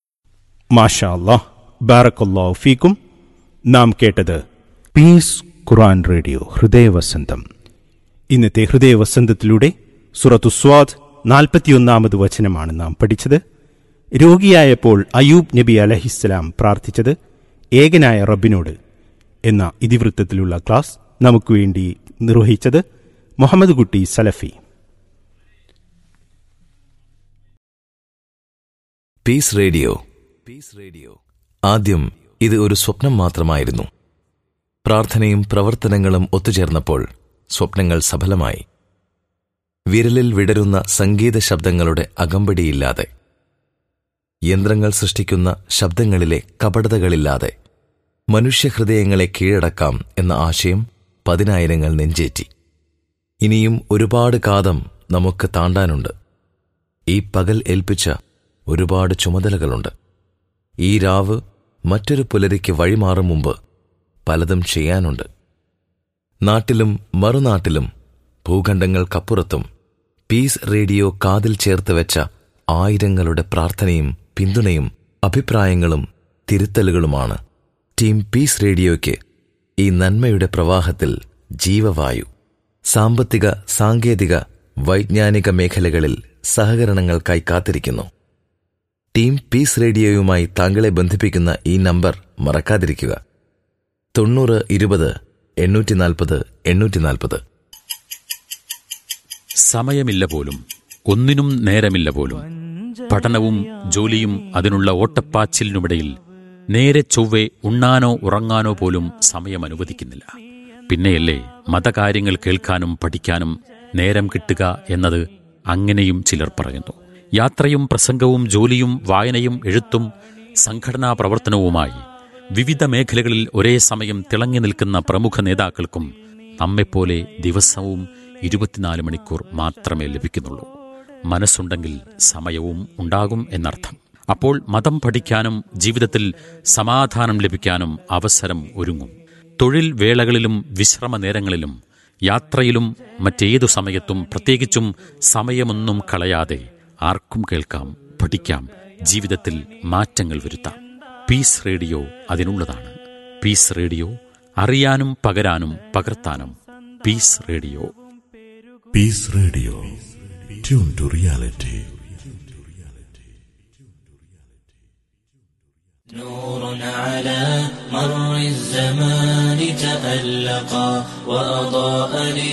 മാഷാ അല്ലാഹ് ബാറക്കല്ലാഹു ഫീക്കും നാം കേട്ടത് പീസ് ഖുറാൻ റേഡിയോ ഹൃദയവസന്തം ഇന്നത്തെ ഹൃദയവസന്തത്തിലൂടെ സുറത്തു സ്വാദ് നാൽപ്പത്തിയൊന്നാമത് വചനമാണ് നാം പഠിച്ചത് രോഗിയായപ്പോൾ അയൂബ് നബി അലഹിസ്സലാം പ്രാർത്ഥിച്ചത് ഏകനായ റബ്ബിനോട് എന്ന ഇതിവൃത്തത്തിലുള്ള ക്ലാസ് നമുക്ക് വേണ്ടി നിർവഹിച്ചത് Muhammad Kutty Salafi peace radio peace radio ആദ്യം ഇത് ഒരു സ്വപ്നം മാത്രമായിരുന്നു പ്രാർത്ഥനയും പ്രവർത്തനങ്ങളും ഒത്തുചേർന്നപ്പോൾ സ്വപ്നങ്ങൾ സഫലമായി വിരലിൽ വിടരുന്ന സംഗീത ശബ്ദങ്ങളുടെ അകമ്പടിയില്ലാതെ യന്ത്രങ്ങൾ സൃഷ്ടിക്കുന്ന ശബ്ദങ്ങളിലെ കപടതകളില്ലാതെ മനുഷ്യഹൃദയങ്ങളെ കീഴടക്കാം എന്ന ആശയം പതിനായിരങ്ങൾ നെഞ്ചേറ്റി ഇനിയും ഒരുപാട് കാതം നമുക്ക് താണ്ടാനുണ്ട് ഈ പകൽ ഏൽപ്പിച്ച ഒരുപാട് ചുമതലകളുണ്ട് ഈ രാവ് മറ്റൊരു പുലരിക്ക് വഴിമാറും മുമ്പ് പലതും ചെയ്യാനുണ്ട് നാട്ടിലും മറുനാട്ടിലും ഭൂഖണ്ഡങ്ങൾക്കപ്പുറത്തും പീസ് റേഡിയോ കാതിൽ ചേർത്ത് വെച്ച ആയിരങ്ങളുടെ പ്രാർത്ഥനയും പിന്തുണയും അഭിപ്രായങ്ങളും തിരുത്തലുകളുമാണ് ടീം പീസ് റേഡിയോയ്ക്ക് ഈ നന്മയുടെ പ്രവാഹത്തിൽ ജീവവായു സാമ്പത്തിക സാങ്കേതിക വൈജ്ഞാനിക മേഖലകളിൽ സഹകരണങ്ങൾക്കായി കാത്തിരിക്കുന്നു ടീം പീസ് റേഡിയോയുമായി താങ്കളെ ബന്ധിപ്പിക്കുന്ന ഈ നമ്പർ മറക്കാതിരിക്കുക തൊണ്ണൂറ് ഇരുപത് എണ്ണൂറ്റി നാൽപ്പത് എണ്ണൂറ്റി നാൽപ്പത് സമയമില്ല പോലും ഒന്നിനും നേരമില്ല പോലും പഠനവും ജോലിയും അതിനുള്ള ഓട്ടപ്പാച്ചിലിനുമിടയിൽ നേരെ ചൊവ്വെ ഉണ്ണാനോ ഉറങ്ങാനോ പോലും സമയം അനുവദിക്കുന്നില്ല പിന്നെയല്ലേ മതകാര്യങ്ങൾ കേൾക്കാനും പഠിക്കാനും നേരം കിട്ടുക എന്നത് അങ്ങനെയും ചിലർ പറയുന്നു യാത്രയും പ്രസംഗവും ജോലിയും വായനയും എഴുത്തും സംഘടനാ പ്രവർത്തനവുമായി വിവിധ മേഖലകളിൽ ഒരേ സമയം തിളങ്ങി നിൽക്കുന്ന പ്രമുഖ നേതാക്കൾക്കും നമ്മെപ്പോലെ ദിവസവും ഇരുപത്തിനാല് മണിക്കൂർ മാത്രമേ ലഭിക്കുന്നുള്ളൂ മനസ്സുണ്ടെങ്കിൽ സമയവും ഉണ്ടാകും എന്നർത്ഥം അപ്പോൾ മതം പഠിക്കാനും ജീവിതത്തിൽ സമാധാനം ലഭിക്കാനും അവസരം ഒരുങ്ങും തൊഴിൽ വേളകളിലും വിശ്രമ നേരങ്ങളിലും യാത്രയിലും മറ്റേതു സമയത്തും പ്രത്യേകിച്ചും സമയമൊന്നും കളയാതെ ആർക്കും കേൾക്കാം പഠിക്കാം ജീവിതത്തിൽ മാറ്റങ്ങൾ വരുത്താം പീസ് റേഡിയോ അതിനുള്ളതാണ് പീസ് റേഡിയോ അറിയാനും പകരാനും പകർത്താനും peace radio Peace Radio. Tune to reality. نور على مر الزمان تألقا وأضاء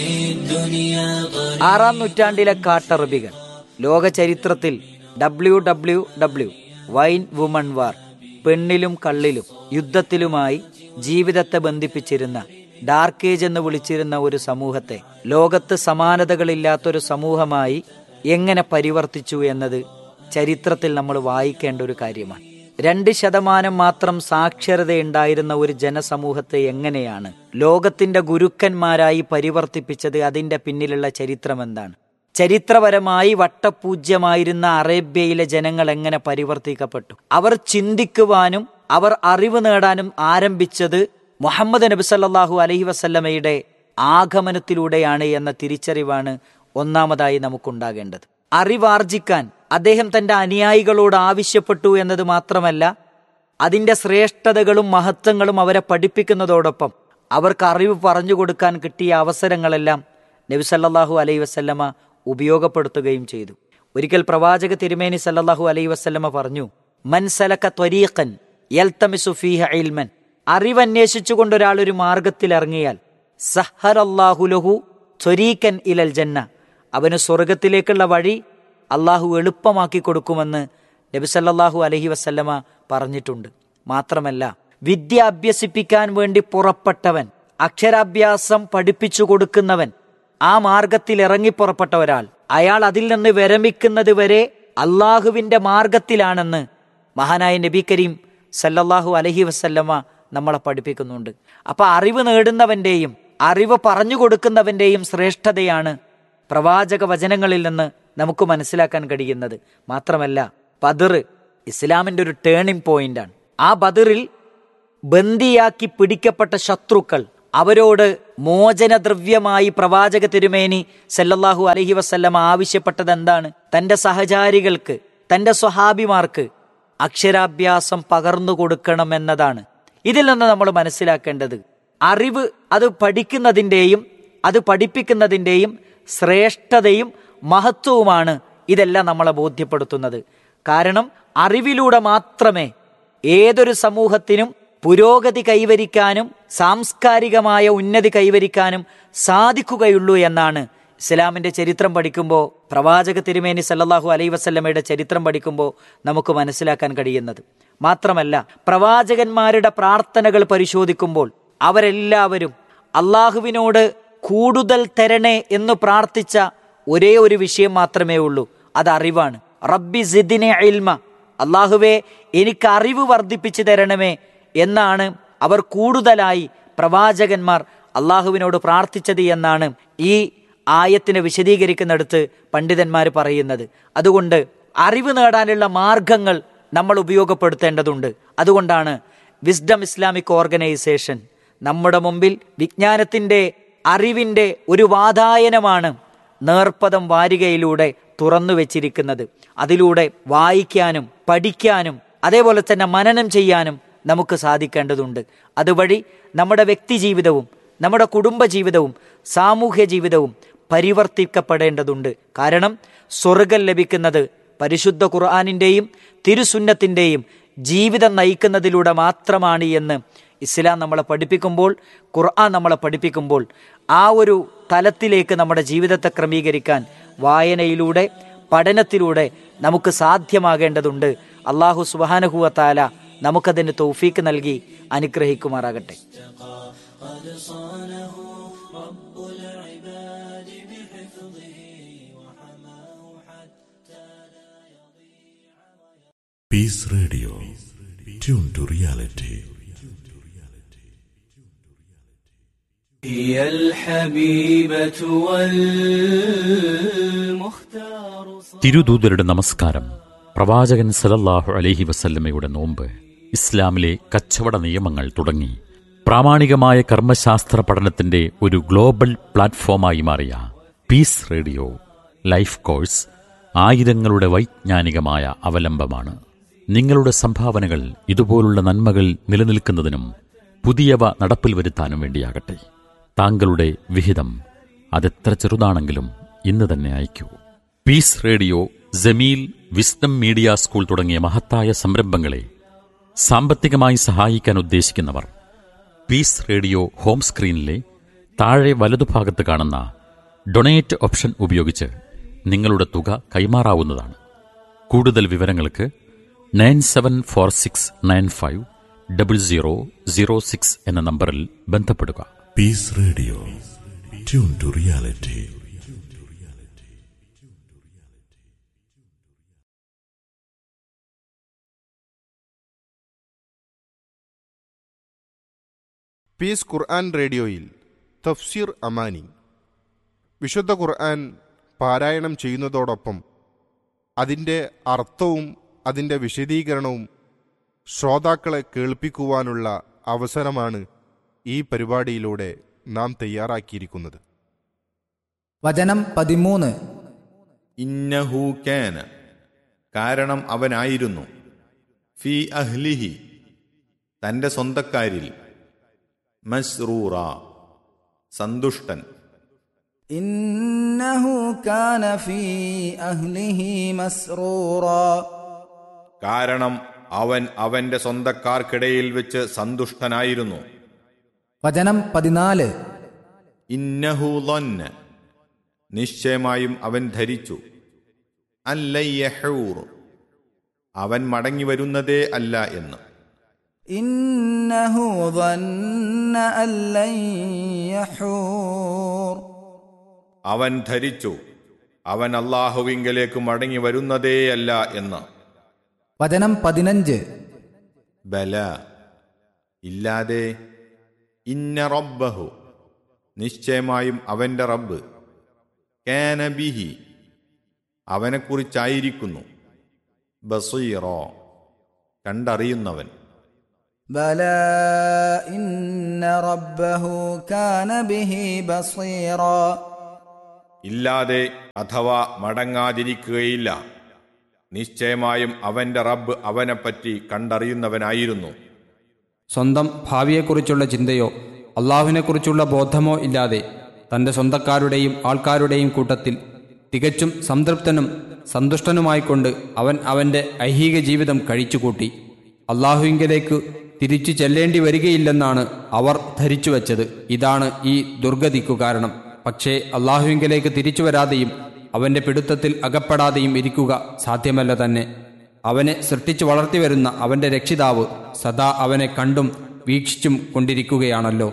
للدنيا طريقا ആറാം നൂറ്റാണ്ടിലെ കാട്ടറബികൾ ലോക ചരിത്രത്തിൽ W W W wine woman war പെണ്ണിലും കള്ളിലും യുദ്ധത്തിലുമായി ജീവിതത്തെ ബന്ധിപ്പിച്ചിരുന്ന ഡാർക്ക് ഏജ് എന്ന് വിളിച്ചിരുന്ന ഒരു സമൂഹത്തെ ലോകത്ത് സമാനതകളില്ലാത്തൊരു സമൂഹമായി എങ്ങനെ പരിവർത്തിച്ചു എന്നത് ചരിത്രത്തിൽ നമ്മൾ വായിക്കേണ്ട ഒരു കാര്യമാണ് രണ്ട് ശതമാനം മാത്രം സാക്ഷരതയുണ്ടായിരുന്ന ഒരു ജനസമൂഹത്തെ എങ്ങനെയാണ് ലോകത്തിന്റെ ഗുരുക്കന്മാരായി പരിവർത്തിപ്പിച്ചത് അതിന്റെ പിന്നിലുള്ള ചരിത്രം എന്താണ് ചരിത്രപരമായി വട്ടപൂജ്യമായിരുന്ന അറേബ്യയിലെ ജനങ്ങൾ എങ്ങനെ പരിവർത്തിക്കപ്പെട്ടു അവർ ചിന്തിക്കുവാനും അവർ അറിവ് നേടാനും ആരംഭിച്ചത് മുഹമ്മദ് നബി സല്ലല്ലാഹു അലൈഹി വസല്ലമയുടെ ആഗമനത്തിലൂടെയാണ് എന്ന തിരിച്ചറിവാണ് ഒന്നാമതായി നമുക്കുണ്ടാകേണ്ടത് അറിവാർജിക്കാൻ അദ്ദേഹം തന്റെ അനുയായികളോട് ആവശ്യപ്പെട്ടു എന്നത് മാത്രമല്ല അതിന്റെ ശ്രേഷ്ഠതകളും മഹത്വങ്ങളും അവരെ പഠിപ്പിക്കുന്നതോടൊപ്പം അവർക്ക് അറിവ് പറഞ്ഞു കൊടുക്കാൻ കിട്ടിയ അവസരങ്ങളെല്ലാം നബി സല്ലല്ലാഹു അലൈഹി വസല്ലമ ഉപയോഗപ്പെടുത്തുകയും ചെയ്തു ഒരിക്കൽ പ്രവാചക തിരുമേനി സല്ലല്ലാഹു അലൈഹി വസല്ലമ പറഞ്ഞു മൻസലക ത്വരീഖൻ യൽതമിസു ഫീഹ ഇൽമൻ അറിവന്വേഷിച്ചുകൊണ്ട് ഒരാൾ ഒരു മാർഗത്തിൽ ഇറങ്ങിയാൽ സഹറല്ലാഹു ലഹു ത്വരീക്കൻ ഇലൽ ജന്ന അവന് സ്വർഗത്തിലേക്കുള്ള വഴി അള്ളാഹു എളുപ്പമാക്കി കൊടുക്കുമെന്ന് നബി സല്ലല്ലാഹു അലൈഹി വസല്ലമ പറഞ്ഞിട്ടുണ്ട് മാത്രമല്ല വിദ്യ അഭ്യസിപ്പിക്കാൻ വേണ്ടി പുറപ്പെട്ടവൻ അക്ഷരാഭ്യാസം പഠിപ്പിച്ചു കൊടുക്കുന്നവൻ ആ മാർഗത്തിൽ ഇറങ്ങി പുറപ്പെട്ട ഒരാൾ അയാൾ അതിൽ നിന്ന് വിരമിക്കുന്നത് വരെ അള്ളാഹുവിന്റെ മാർഗത്തിലാണെന്ന് മഹാനായ നബി കരീം സല്ലല്ലാഹു അലഹി വസല്ലമ നമ്മളെ പഠിപ്പിക്കുന്നുണ്ട് അപ്പൊ അറിവ് നേടുന്നവന്റെയും അറിവ് പറഞ്ഞു കൊടുക്കുന്നവന്റെയും ശ്രേഷ്ഠതയാണ് പ്രവാചക വചനങ്ങളിൽ നിന്ന് നമുക്ക് മനസ്സിലാക്കാൻ കഴിയുന്നത് മാത്രമല്ല ബദർ ഇസ്ലാമിന്റെ ഒരു ടേണിംഗ് പോയിന്റാണ് ആ ബദറിൽ ബന്ദിയാക്കി പിടിക്കപ്പെട്ട ശത്രുക്കൾ അവരോട് മോചനദ്രവ്യമായി പ്രവാചക തിരുമേനി സല്ലല്ലാഹു അലഹി വസല്ലം ആവശ്യപ്പെട്ടത് എന്താണ് തന്റെ സഹചാരികൾക്ക് തന്റെ സ്വഹാബിമാർക്ക് അക്ഷരാഭ്യാസം പകർന്നു കൊടുക്കണമെന്നതാണ് ഇതിൽ നിന്ന് നമ്മൾ മനസ്സിലാക്കേണ്ടത് അറിവ് അത് പഠിക്കുന്നതിൻ്റെയും അത് പഠിപ്പിക്കുന്നതിൻ്റെയും ശ്രേഷ്ഠതയും മഹത്വവുമാണ് ഇതെല്ലാം നമ്മളെ ബോധ്യപ്പെടുത്തുന്നത് കാരണം അറിവിലൂടെ മാത്രമേ ഏതൊരു സമൂഹത്തിനും പുരോഗതി കൈവരിക്കാനും സാംസ്കാരികമായ ഉന്നതി കൈവരിക്കാനും സാധിക്കുകയുള്ളൂ എന്നാണ് ഇസ്ലാമിന്റെ ചരിത്രം പഠിക്കുമ്പോൾ പ്രവാചക തിരുമേനി സല്ലല്ലാഹു അലൈ വസല്ലമയുടെ ചരിത്രം പഠിക്കുമ്പോൾ നമുക്ക് മനസ്സിലാക്കാൻ കഴിയുന്നത് മാത്രമല്ല പ്രവാചകന്മാരുടെ പ്രാർത്ഥനകൾ പരിശോധിക്കുമ്പോൾ അവരെല്ലാവരും അള്ളാഹുവിനോട് കൂടുതൽ തരണേ എന്ന് പ്രാർത്ഥിച്ച ഒരേ ഒരു വിഷയം മാത്രമേ ഉള്ളൂ അത് അറിവാണ് റബ്ബി സിദിനെ ഇൽമ അള്ളാഹുവെ എനിക്ക് അറിവ് വർദ്ധിപ്പിച്ചു തരണമേ എന്നാണ് അവർ കൂടുതലായി പ്രവാചകന്മാർ അള്ളാഹുവിനോട് പ്രാർത്ഥിച്ചത് എന്നാണ് ഈ ആയത്തിനെ വിശദീകരിക്കുന്നിടത്ത് പണ്ഡിതന്മാർ പറയുന്നത് അതുകൊണ്ട് അറിവ് നേടാനുള്ള മാർഗങ്ങൾ നമ്മൾ ഉപയോഗപ്പെടുത്തേണ്ടതുണ്ട് അതുകൊണ്ടാണ് വിസ്ഡം ഇസ്ലാമിക് ഓർഗനൈസേഷൻ നമ്മുടെ മുമ്പിൽ വിജ്ഞാനത്തിന്റെ അറിവിന്റെ ഒരു വാതായനമാണ് നേർപ്പദം വാരികയിലൂടെ തുറന്നു വെച്ചിരിക്കുന്നത് അതിലൂടെ വായിക്കാനും പഠിക്കാനും അതേപോലെ തന്നെ മനനം ചെയ്യാനും നമുക്ക് സാധിക്കേണ്ടതുണ്ട് അതുവഴി നമ്മുടെ വ്യക്തി ജീവിതവും നമ്മുടെ കുടുംബ ജീവിതവും സാമൂഹ്യ ജീവിതവും പരിവർത്തിക്കപ്പെടേണ്ടതുണ്ട് കാരണം സ്വർഗം ലഭിക്കുന്നത് പരിശുദ്ധ ഖുർആാനിൻ്റെയും തിരുസുന്നത്തിൻ്റെയും ജീവിതം നയിക്കുന്നതിലൂടെ മാത്രമാണ് എന്ന് ഇസ്ലാം നമ്മളെ പഠിപ്പിക്കുമ്പോൾ ഖുർആൻ നമ്മളെ പഠിപ്പിക്കുമ്പോൾ ആ ഒരു തലത്തിലേക്ക് നമ്മുടെ ജീവിതത്തെ ക്രമീകരിക്കാൻ വായനയിലൂടെ പഠനത്തിലൂടെ നമുക്ക് സാധ്യമാകേണ്ടതുണ്ട് അള്ളാഹു സുബാനഹുവ താല നമുക്കതിന് തൗഫീക്ക് നൽകി അനുഗ്രഹിക്കുമാറാകട്ടെ Peace Radio. Tune to reality. هي الحبيبة والمختار തിരുദൂതരുടെ നമസ്കാരം പ്രവാചകൻ സലല്ലാഹു അലൈഹി വസല്ലമയുടെ നോമ്പ് ഇസ്ലാമിലെ കച്ചവട നിയമങ്ങൾ തുടങ്ങി പ്രാമാണികമായ കർമ്മശാസ്ത്ര പഠനത്തിന്റെ ഒരു ഗ്ലോബൽ പ്ലാറ്റ്ഫോമായി മാറിയ പീസ് റേഡിയോ ലൈഫ് കോഴ്സ് ആയിരങ്ങളുടെ വൈജ്ഞാനികമായ അവലംബമാണ് നിങ്ങളുടെ സംഭാവനകൾ ഇതുപോലുള്ള നന്മകൾ നിലനിൽക്കുന്നതിനും പുതിയവ നടപ്പിൽ വരുത്താനും വേണ്ടിയാകട്ടെ താങ്കളുടെ വിഹിതം അതെത്ര ചെറുതാണെങ്കിലും ഇന്ന് തന്നെ അയക്കൂ peace radio Jameel wisdom media school തുടങ്ങിയ മഹത്തായ സംരംഭങ്ങളെ സാമ്പത്തികമായി സഹായിക്കാൻ ഉദ്ദേശിക്കുന്നവർ പീസ് റേഡിയോ ഹോം സ്ക്രീനിലെ താഴെ വലതുഭാഗത്ത് കാണുന്ന ഡൊണേറ്റ് ഓപ്ഷൻ ഉപയോഗിച്ച് നിങ്ങളുടെ തുക കൈമാറാവുന്നതാണ് കൂടുതൽ വിവരങ്ങൾക്ക് nine seven four six nine five double zero zero six എന്ന നമ്പറിൽ ബന്ധപ്പെടുക Peace Radio. Tune to reality. Peace ഖുർആൻ റേഡിയോയിൽ തഫ്സീർ അമാനി വിശുദ്ധ ഖുർആൻ പാരായണം ചെയ്യുന്നതോടൊപ്പം അതിൻ്റെ അർത്ഥവും അതിൻ്റെ വിശദീകരണവും ശ്രോതാക്കളെ കേൾപ്പിക്കുവാനുള്ള അവസരമാണ് ഈ പരിപാടിയിലൂടെ നാം തയ്യാറാക്കിയിരിക്കുന്നത് വചനം പതിമൂന്ന് ഇന്നഹൂക്കാന കാരണം അവനായിരുന്നു ഫി അഹ്ലിഹി തന്റെ സ്വന്തക്കാരിൽ മസ്റൂറ സന്തുഷ്ടൻ إنه كان في أهله مسرورا കാരണം അവൻ അവന്റെ സ്വന്തക്കാർക്കിടയിൽ വെച്ച് സന്തുഷ്ടനായിരുന്നു വചനം പതിനാല് ഇന്നഹു ലൊന്ന നിശ്ചയമായും അവൻ ധരിച്ചു അല്ലയ്യഹൂർ അവൻ മടങ്ങി വരുന്നതേ അല്ല എന്ന് إنه ظن أن لن يحور അവൻ ധരിച്ചു അവൻ അള്ളാഹുവിങ്കലേക്ക് മടങ്ങി വരുന്നതേയല്ല എന്ന് വചനം പതിനഞ്ച് ബല ഇല്ലാതെ ഇന്ന റബ്ബഹു നിശ്ചയമായും അവന്റെ റബ്ബ് കാനബിഹി അവനെക്കുറിച്ചായിരിക്കുന്നു ബസീറോ കണ്ടറിയുന്നവൻ بلى إن ربه كان به بصيرا ഇല്ലാതെ അഥവാ മടങ്ങാതിരിക്കുകയില്ല നിശ്ചയമായും അവന്റെ റബ്ബ് അവനെപ്പറ്റി കണ്ടറിയുന്നവനായിരുന്നു സ്വന്തം ഭാവിയെക്കുറിച്ചുള്ള ചിന്തയോ അള്ളാഹുവിനെക്കുറിച്ചുള്ള ബോധമോ ഇല്ലാതെ തന്റെ സ്വന്തക്കാരുടെയും ആൾക്കാരുടെയും കൂട്ടത്തിൽ തികച്ചും സംതൃപ്തനും സന്തുഷ്ടനുമായിക്കൊണ്ട് അവൻ അവന്റെ ഐഹിക ജീവിതം കഴിച്ചുകൂട്ടി അള്ളാഹുവിങ്കലേക്ക് തിരിച്ചു ചെല്ലേണ്ടി വരികയില്ലെന്നാണ് അവർ ധരിച്ചു വച്ചത് ഇതാണ് ഈ ദുർഗതിക്കു കാരണം പക്ഷേ അള്ളാഹുവിങ്കലേക്ക് തിരിച്ചു വരാതെയും അവന്റെ പിടുത്തത്തിൽ അകപ്പെടാതെയും ഇരിക്കുക സാധ്യമല്ല തന്നെ അവനെ സൃഷ്ടിച്ചു വളർത്തിവരുന്ന അവന്റെ രക്ഷിതാവ് സദാ അവനെ കണ്ടും വീക്ഷിച്ചും കൊണ്ടിരിക്കുകയാണല്ലോ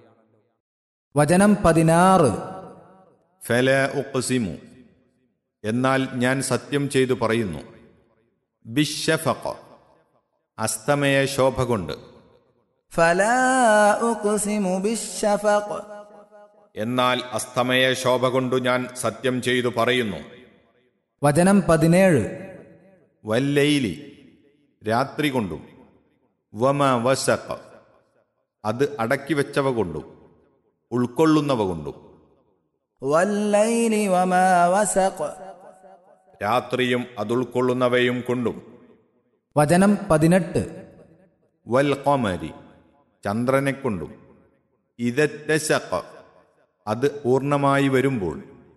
വചനം പതിനാറ് ഫല ഉഖ്സിമു എന്നാൽ ഞാൻ സത്യം ചെയ്തു പറയുന്നു ബിഷഫഖ അസ്തമയ ശോഭ കൊണ്ട് فلا أقسم بالشفق എന്നാൽ അസ്തമയ ശോഭ കൊണ്ടു ഞാൻ സത്യം ചെയ്തു പറയുന്നു വചനം പതിനേഴ് വല്ലയിലി രാത്രി കൊണ്ടും വമ വസഖ അത് അടക്കി വെച്ചവ കൊണ്ടും ഉൾക്കൊള്ളുന്നവ കൊണ്ടും والليل وما وسق രാത്രിയും അതുൾക്കൊള്ളുന്നവയും കൊണ്ടും വചനം പതിനെട്ട് വൽ ഖമരി ചന്ദ്രനെ കൊണ്ടും ഇതറ്റശഖ അത് പൂർണ്ണമായി വരുമ്പോൾ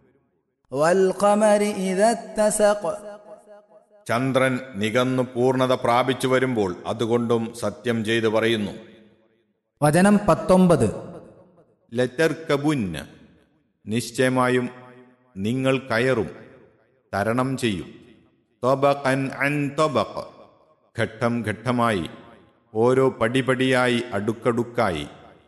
والقمر إذا اتسق ചന്ദ്രൻ നികന്നു പൂർണ്ണത പ്രാപിച്ചു വരുമ്പോൾ അതുകൊണ്ടും സത്യം ചെയ്തു പറയുന്നു വചനം പത്തൊമ്പത് ലറ്റർക്കബുന്ന നിശ്ചയമായും നിങ്ങൾ കയറും തരണം ചെയ്യും തൊബഖൻ അൻ തൊബഖ ഘട്ടം ഘട്ടമായി ഓരോ പടിപടിയായി അടുക്കടുക്കായി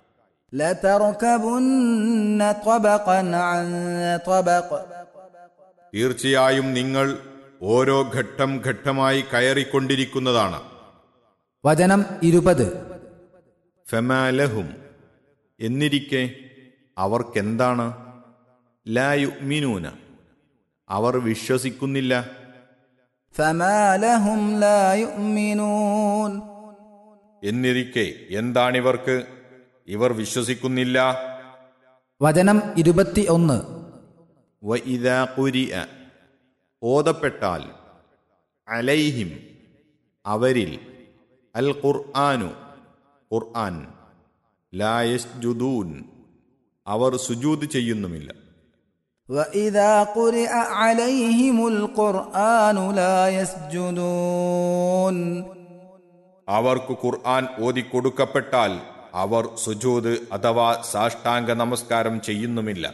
لتركبن طبقا عن طبق തീർച്ചയായും നിങ്ങൾ ഓരോ ഘട്ടം ഘട്ടമായി കയറിക്കൊണ്ടിരിക്കുന്നതാണ് വചനം ഇരുപത് ഫമാലഹും എന്നിരിക്കെ അവർക്കെന്താണ് ലായു മിനൂന അവർ വിശ്വസിക്കുന്നില്ല فما لهم لا يؤمنون എന്നിരിക്കെ എന്താണിവർക്ക് ഇവർ വിശ്വസിക്കുന്നില്ല വചനം ഇരുപത്തി ഒന്ന് വ ഇതാ കുരിഅ ഓതപ്പെട്ടാൽ അലൈഹിം അവരിൽ അൽ ഖുർആനു ഖുർആൻ ലായസ്ജുദൂൻ അവർ സുജൂദ് ചെയ്യുന്നുമില്ല وإذا قرئ عليهم القرآن لا يسجدون അവർക്ക് ഖുർആൻ ഓതിക്കൊടുക്കപ്പെട്ടാൽ അവർ സുജൂദ് അഥവാ സാഷ്ടാംഗ നമസ്കാരം ചെയ്യുന്നുമില്ല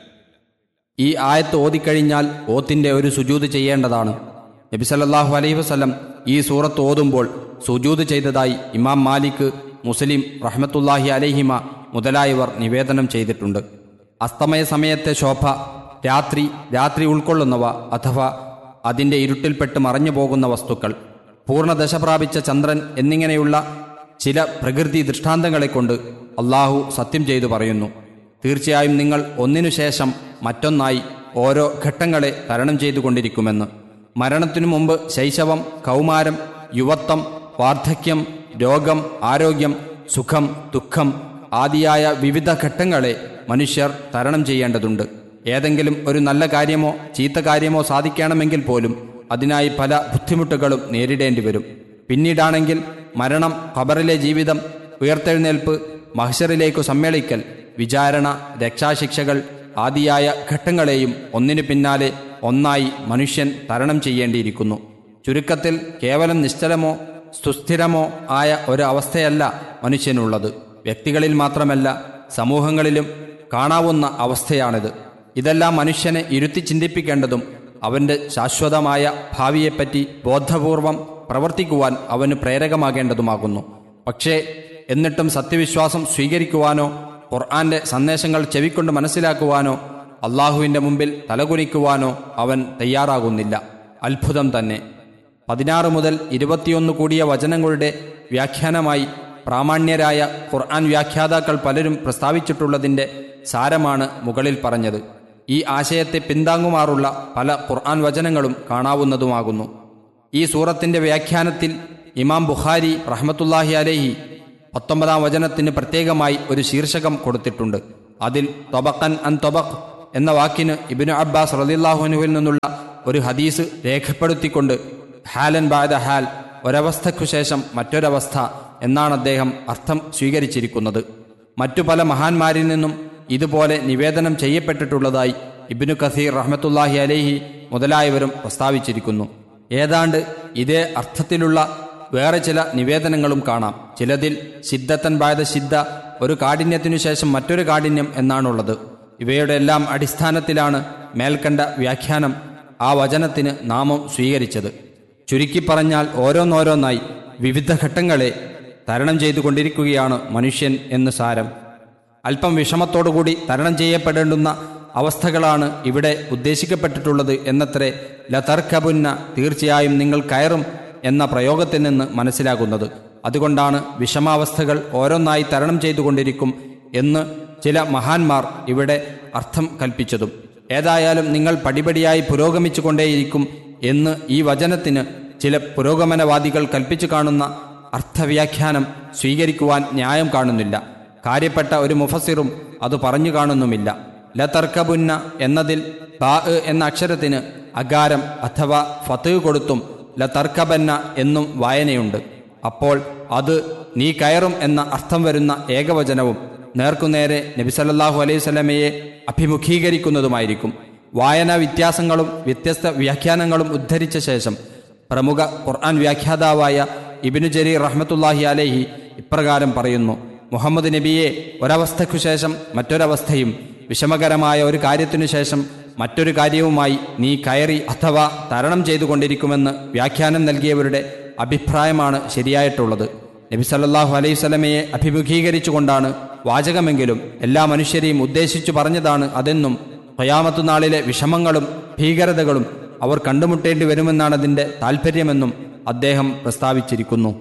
ഈ ആയത്ത് ഓതിക്കഴിഞ്ഞാൽ ഓത്തിന്റെ ഒരു സുജൂത് ചെയ്യേണ്ടതാണ് നബി സല്ലല്ലാഹു അലൈഹി വസല്ലം ഈ സൂറത്ത് ഓതുമ്പോൾ സുജൂത് ചെയ്തതായി ഇമാം മാലിക് മുസ്ലിം റഹ്മത്തുല്ലാഹി അലൈഹിമ മുതലായവർ നിവേദനം ചെയ്തിട്ടുണ്ട് അസ്തമയ സമയത്തെ ശോഭ രാത്രി രാത്രി ഉൾക്കൊള്ളുന്നവ അഥവാ അതിൻ്റെ ഇരുട്ടിൽപ്പെട്ട് മറഞ്ഞു പോകുന്ന വസ്തുക്കൾ പൂർണ്ണദശ പ്രാപിച്ച ചന്ദ്രൻ എന്നിങ്ങനെയുള്ള ചില പ്രകൃതി ദൃഷ്ടാന്തങ്ങളെ കൊണ്ട് അള്ളാഹു സത്യം ചെയ്തു പറയുന്നു തീർച്ചയായും നിങ്ങൾ ഒന്നിനു ശേഷം മറ്റൊന്നായി ഓരോ ഘട്ടങ്ങളെ തരണം ചെയ്തുകൊണ്ടിരിക്കുമെന്ന് മരണത്തിനു മുമ്പ് ശൈശവം കൗമാരം യുവത്വം വാർദ്ധക്യം രോഗം ആരോഗ്യം സുഖം ദുഃഖം ആദിയായ വിവിധ ഘട്ടങ്ങളെ മനുഷ്യർ തരണം ചെയ്യേണ്ടതുണ്ട് ഏതെങ്കിലും ഒരു നല്ല കാര്യമോ ചീത്ത കാര്യമോ സാധിക്കണമെങ്കിൽ പോലും അതിനായി പല ബുദ്ധിമുട്ടുകളും നേരിടേണ്ടി വരും പിന്നീടാണെങ്കിൽ മരണം ഖബറിലെ ജീവിതം ഉയർത്തെഴുന്നേൽപ്പ് മഹ്ഷറിലേക്കു സമ്മേളിക്കൽ വിചാരണ രക്ഷാശിക്ഷകൾ ആദിയായ ഘട്ടങ്ങളെയും ഒന്നിനു പിന്നാലെ ഒന്നായി മനുഷ്യൻ തരണം ചെയ്യേണ്ടിയിരിക്കുന്നു ചുരുക്കത്തിൽ കേവലം നിശ്ചലമോ സുസ്ഥിരമോ ആയ ഒരു അവസ്ഥയല്ല മനുഷ്യനുള്ളത് വ്യക്തികളിൽ മാത്രമല്ല സമൂഹങ്ങളിലും കാണാവുന്ന അവസ്ഥയാണിത് ഇതെല്ലാം മനുഷ്യനെ ഇരുത്തി ചിന്തിപ്പിക്കേണ്ടതും അവന്റെ ശാശ്വതമായ ഭാവിയെപ്പറ്റി ബോധപൂർവം പ്രവർത്തിക്കുവാൻ അവന് പ്രേരകമാകേണ്ടതുമാകുന്നു പക്ഷേ എന്നിട്ടും സത്യവിശ്വാസം സ്വീകരിക്കുവാനോ ഖുർആന്റെ സന്ദേശങ്ങൾ ചെവിക്കൊണ്ട് മനസ്സിലാക്കുവാനോ അള്ളാഹുവിന്റെ മുമ്പിൽ തലകുനിക്കുവാനോ അവൻ തയ്യാറാകുന്നില്ല അത്ഭുതം തന്നെ പതിനാറ് മുതൽ ഇരുപത്തിയൊന്ന് കൂടിയ വചനങ്ങളുടെ വ്യാഖ്യാനമായി പ്രാമാണ്യരായ ഖുർആൻ വ്യാഖ്യാതാക്കൾ പലരും പ്രസ്താവിച്ചിട്ടുള്ളതിന്റെ സാരമാണ് മുകളിൽ പറഞ്ഞത് ഈ ആശയത്തെ പിന്താങ്ങുമാറുള്ള പല ഖുർആൻ വചനങ്ങളും കാണാവുന്നതുമാകുന്നു ഈ സൂറത്തിന്റെ വ്യാഖ്യാനത്തിൽ ഇമാം ബുഖാരി റഹ്മത്തുല്ലാഹി അലേഹി പത്തൊമ്പതാം വചനത്തിന് പ്രത്യേകമായി ഒരു ശീർഷകം കൊടുത്തിട്ടുണ്ട് അതിൽ തൊബക്കൻ അൻ തൊബക് എന്ന വാക്കിന് ഇബിനു അബ്ബാസ് റലില്ലാഹുനുവിൽ നിന്നുള്ള ഒരു ഹദീസ് രേഖപ്പെടുത്തിക്കൊണ്ട് ഹാലൻ ബാദ ഹാൽ ഒരവസ്ഥയ്ക്കു ശേഷം മറ്റൊരവസ്ഥ എന്നാണ് അദ്ദേഹം അർത്ഥം സ്വീകരിച്ചിരിക്കുന്നത് മറ്റു പല മഹാന്മാരിൽ നിന്നും ഇതുപോലെ നിവേദനം ചെയ്യപ്പെട്ടിട്ടുള്ളതായി ഇബിനു കസീർ റഹ്മത്തുല്ലാഹി അലേഹി മുതലായവരും പ്രസ്താവിച്ചിരിക്കുന്നു ഏതാണ്ട് ഇതേ അർത്ഥത്തിലുള്ള വേറെ ചില നിവേദനങ്ങളും കാണാം ചിലതിൽ സിദ്ധത്തൻ ബായത സിദ്ധ ഒരു കാഠിന്യത്തിനു ശേഷം മറ്റൊരു കാഠിന്യം എന്നാണുള്ളത് ഇവയുടെ എല്ലാം അടിസ്ഥാനത്തിലാണ് മേൽക്കണ്ട വ്യാഖ്യാനം ആ വചനത്തിന് നാമം സ്വീകരിച്ചത് ചുരുക്കി പറഞ്ഞാൽ ഓരോന്നോരോന്നായി വിവിധ ഘട്ടങ്ങളെ തരണം ചെയ്തുകൊണ്ടിരിക്കുകയാണ് മനുഷ്യൻ എന്ന് സാരം അല്പം വിഷമത്തോടുകൂടി തരണം ചെയ്യപ്പെടേണ്ടുന്ന അവസ്ഥകളാണ് ഇവിടെ ഉദ്ദേശിക്കപ്പെട്ടിട്ടുള്ളത് എന്നത്രേ ലതർക്കബുന്ന തീർച്ചയായും നിങ്ങൾ കയറും എന്ന പ്രയോഗത്തിൽ നിന്ന് മനസ്സിലാകുന്നത് അതുകൊണ്ടാണ് വിഷമാവസ്ഥകൾ ഓരോന്നായി തരണം ചെയ്തുകൊണ്ടിരിക്കും എന്ന് ചില മഹാന്മാർ ഇവിടെ അർത്ഥം കൽപ്പിച്ചതും ഏതായാലും നിങ്ങൾ പടിപടിയായി പുരോഗമിച്ചു കൊണ്ടേയിരിക്കും എന്ന് ഈ വചനത്തിന് ചില പുരോഗമനവാദികൾ കൽപ്പിച്ചു കാണുന്ന അർത്ഥവ്യാഖ്യാനം സ്വീകരിക്കുവാൻ ന്യായം കാണുന്നില്ല കാര്യപ്പെട്ട ഒരു മുഫസിറും അത് പറഞ്ഞു കാണുന്നുമില്ല ലതർക്കബുന്ന എന്നതിൽ ബാ എന്ന അക്ഷരത്തിന് അകാരം അഥവാ ഫത്ത് കൊടുത്തും ലതർക്കബന്ന എന്നും വായനയുണ്ട് അപ്പോൾ അത് നീ കയറും എന്ന അർത്ഥം വരുന്ന ഏകവചനവും നേർക്കുനേരെ നബിസല്ലാഹു അലൈഹി സ്വലമയെ അഭിമുഖീകരിക്കുന്നതുമായിരിക്കും വായനാ വ്യത്യാസങ്ങളും വ്യത്യസ്ത വ്യാഖ്യാനങ്ങളും ഉദ്ധരിച്ച ശേഷം പ്രമുഖ ഖുർആൻ വ്യാഖ്യാതാവായ ഇബിനു ജരീർ റഹ്മത്തുല്ലാഹി അലൈഹി ഇപ്രകാരം പറയുന്നു മുഹമ്മദ് നബിയെ ഒരവസ്ഥയ്ക്കു ശേഷം മറ്റൊരവസ്ഥയും വിഷമകരമായ ഒരു കാര്യത്തിനു ശേഷം മറ്റൊരു കാര്യവുമായി നീ കയറി അഥവാ തരണം ചെയ്തുകൊണ്ടിരിക്കുമെന്ന് വ്യാഖ്യാനം നൽകിയവരുടെ അഭിപ്രായമാണ് ശരിയായിട്ടുള്ളത് നബി സല്ലല്ലാഹു അലൈഹി സ്വലമയെ അഭിമുഖീകരിച്ചുകൊണ്ടാണ് വാചകമെങ്കിലും എല്ലാ മനുഷ്യരെയും ഉദ്ദേശിച്ചു പറഞ്ഞതാണ് അതെന്നും ഖയാമത്തു നാളിലെ വിഷമങ്ങളും ഭീകരതകളും അവർ കണ്ടുമുട്ടേണ്ടി വരുമെന്നാണ് അതിൻ്റെ താൽപ്പര്യമെന്നും അദ്ദേഹം പ്രസ്താവിച്ചിരിക്കുന്നു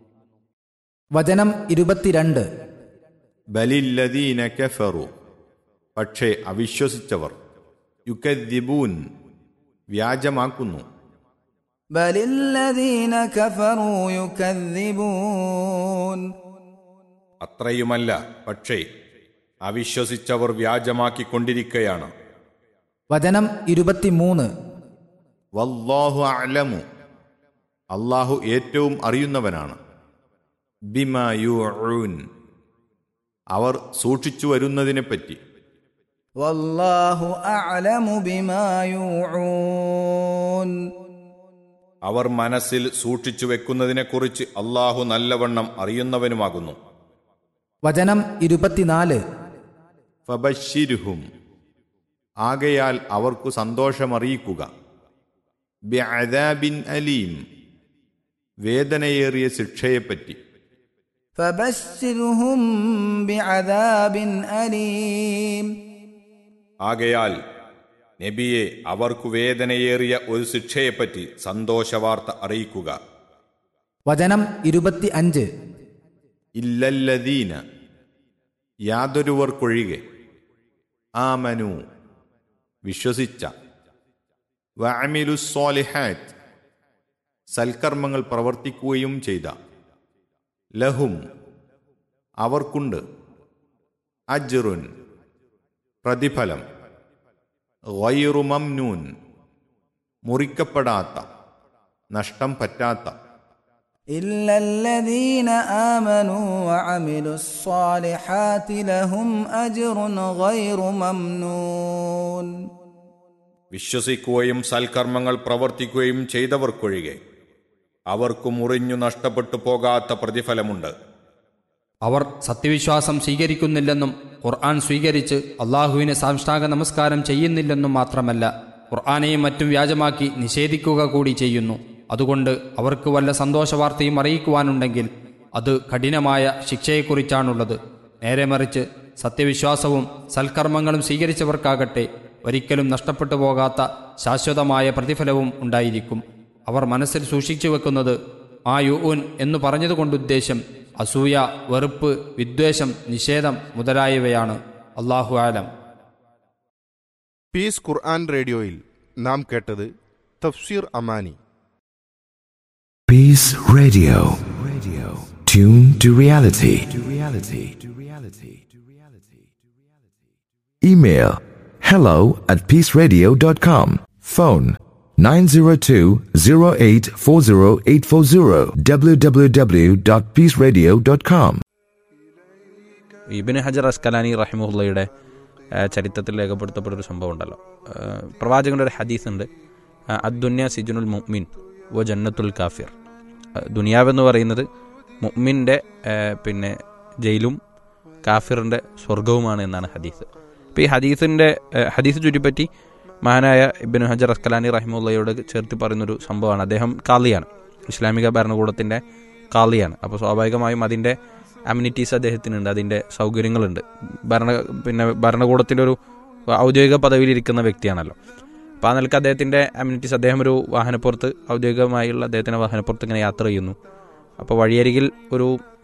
വചനം ഇരുപത്തിരണ്ട് ബലില്ലദീന കഫറു പക്ഷേ അവിശ്വസിച്ചവർ യുക്കദ്ദിബൂൻ വ്യാജമാക്കുന്നു بل الذين كفروا يكذبون അത്രയുമല്ല പക്ഷേ അവിശ്വസിച്ചവർ വ്യാജമാക്കിക്കൊണ്ടിരിക്കുകയാണ് വചനം ഇരുപത്തിമൂന്ന് വല്ലാഹു അലമു അള്ളാഹു ഏറ്റവും അറിയുന്നവനാണ് ബിമയൂൻ അവർ സൂക്ഷിച്ചു വരുന്നതിനെപ്പറ്റി والله أعلم بما يوعون അവർ മനസ്സിൽ സൂക്ഷിച്ചു വെക്കുന്നതിനെക്കുറിച്ച് അള്ളാഹു നല്ലവണ്ണം അറിയുന്നവനുമാകുന്നു വചനം ഇരുപത്തിനാല് ഫബശിരുഹും ആകയാൽ അവർക്കു സന്തോഷമറിയിക്കുക ബിഅദാബിൻ അലീം വേദനയേറിയ ശിക്ഷയെപ്പറ്റി فبشرهم بعذاب أليم ആകയാൽ നബിയെ അവർക്കു വേദനയേറിയ ഒരു ശിക്ഷയെപ്പറ്റി സന്തോഷവാർത്ത അറിയിക്കുക വചനം ഇരുപത്തി അഞ്ച് ഇല്ലല്ലദീന യാതൊരുവർക്കൊഴികെ ആമനു വിശ്വസിച്ച വഅമിലുസ്സാലിഹാത്ത് സൽക്കർമ്മങ്ങൾ പ്രവർത്തിക്കുകയും ചെയ്ത ലഹും അവർക്കുണ്ട് അജ്റുൻ പ്രതിഫലം ഗൈറു മംനൂൻ മുറിക്കപ്പെടാത്ത നഷ്ടം പറ്റാത്ത إلا الذين آمنوا وعملوا الصالحات لهم أجر غير ممنون വിശ്വസിക്കുകയും സൽക്കർമ്മങ്ങൾ പ്രവർത്തിക്കുകയും ചെയ്തവർക്കൊഴികെ അവർക്ക് മുറിഞ്ഞു നഷ്ടപ്പെട്ടു പോകാത്ത പ്രതിഫലമുണ്ട് അവർ സത്യവിശ്വാസം സ്വീകരിക്കുന്നില്ലെന്നും ഖുർആൻ സ്വീകരിച്ച് അള്ളാഹുവിനെ സാഷ്ടാംഗ നമസ്കാരം ചെയ്യുന്നില്ലെന്നും മാത്രമല്ല ഖുർആനെയും മറ്റും വ്യാജമാക്കി നിഷേധിക്കുക കൂടി ചെയ്യുന്നു അതുകൊണ്ട് അവർക്ക് വല്ല സന്തോഷവാർത്തയും അറിയിക്കുവാനുണ്ടെങ്കിൽ അത് കഠിനമായ ശിക്ഷയെക്കുറിച്ചാണുള്ളത് നേരെ മറിച്ച് സത്യവിശ്വാസവും സൽക്കർമ്മങ്ങളും സ്വീകരിച്ചവർക്കാകട്ടെ ഒരിക്കലും നഷ്ടപ്പെട്ടു പോകാത്ത ശാശ്വതമായ പ്രതിഫലവും ഉണ്ടായിരിക്കും അവർ മനസ്സിൽ സൂക്ഷിച്ചു വെക്കുന്നത് ആ യുഊൻ എന്ന് പറഞ്ഞതുകൊണ്ടുദ്ദേശം അസൂയ വെറുപ്പ് വിദ്വേഷം നിഷേധം മുതലായവയാണ് അള്ളാഹു ആലം പീസ് ഖുർആൻ റേഡിയോയിൽ നാം കേട്ടത് തഫ്സീർ Amani Peace Radio. Radio. Tune to reality. To reality. To reality. To reality. Email hello at peaceradio.com. Phone 902-0840840 www.peaceradio.com. ഇബിന് ഹജർ അസ്കലാനി റഹിമുള്ളയുടെ ചരിത്രത്തിൽ രേഖപ്പെടുത്തപ്പെട്ട ഒരു സംഭവം ഉണ്ടല്ലോ ആ, പ്രവാചകന്റെ ഒരു ഹദീസ് ഉണ്ട് ആ, അദ്ദുന്യ സിജുനുൽ മുഅ്മിൻ വ ജന്നത്തുൽ കാഫിർ ആ, ദുനിയാവെന്ന് പറയുന്നത് മുഅ്മിൻ്റെ ആ, പിന്നെ ജയിലും കാഫിറിൻ്റെ സ്വർഗവുമാണ് എന്നാണ് ഹദീസ് അപ്പോൾ ഈ ഹദീസിൻ്റെ ആ, ഹദീസ് ചുറ്റിപ്പറ്റി മഹാനായ ഇബിൻ ഹജർ അസ്കലാനി റഹിമുള്ളയോട് ചേർത്ത് പറയുന്നൊരു സംഭവമാണ് അദ്ദേഹം കാളിയാണ് ഇസ്ലാമിക ഭരണകൂടത്തിൻ്റെ കാളിയാണ് അപ്പോൾ സ്വാഭാവികമായും അതിൻ്റെ അമ്യൂണിറ്റീസ് അദ്ദേഹത്തിനുണ്ട് അതിൻ്റെ സൗകര്യങ്ങളുണ്ട് ഭരണ പിന്നെ ഭരണകൂടത്തിൻ്റെ ഒരു ഔദ്യോഗിക പദവിയിലിരിക്കുന്ന വ്യക്തിയാണല്ലോ അപ്പോൾ ആ നിലക്ക് അദ്ദേഹത്തിൻ്റെ അമ്യൂണിറ്റീസ് അദ്ദേഹം ഒരു വാഹനപ്പുറത്ത് ഔദ്യോഗികമായുള്ള അദ്ദേഹത്തിൻ്റെ വാഹനപ്പുറത്ത് ഇങ്ങനെ യാത്ര ചെയ്യുന്നു അപ്പോൾ വഴിയരികിൽ ഒരു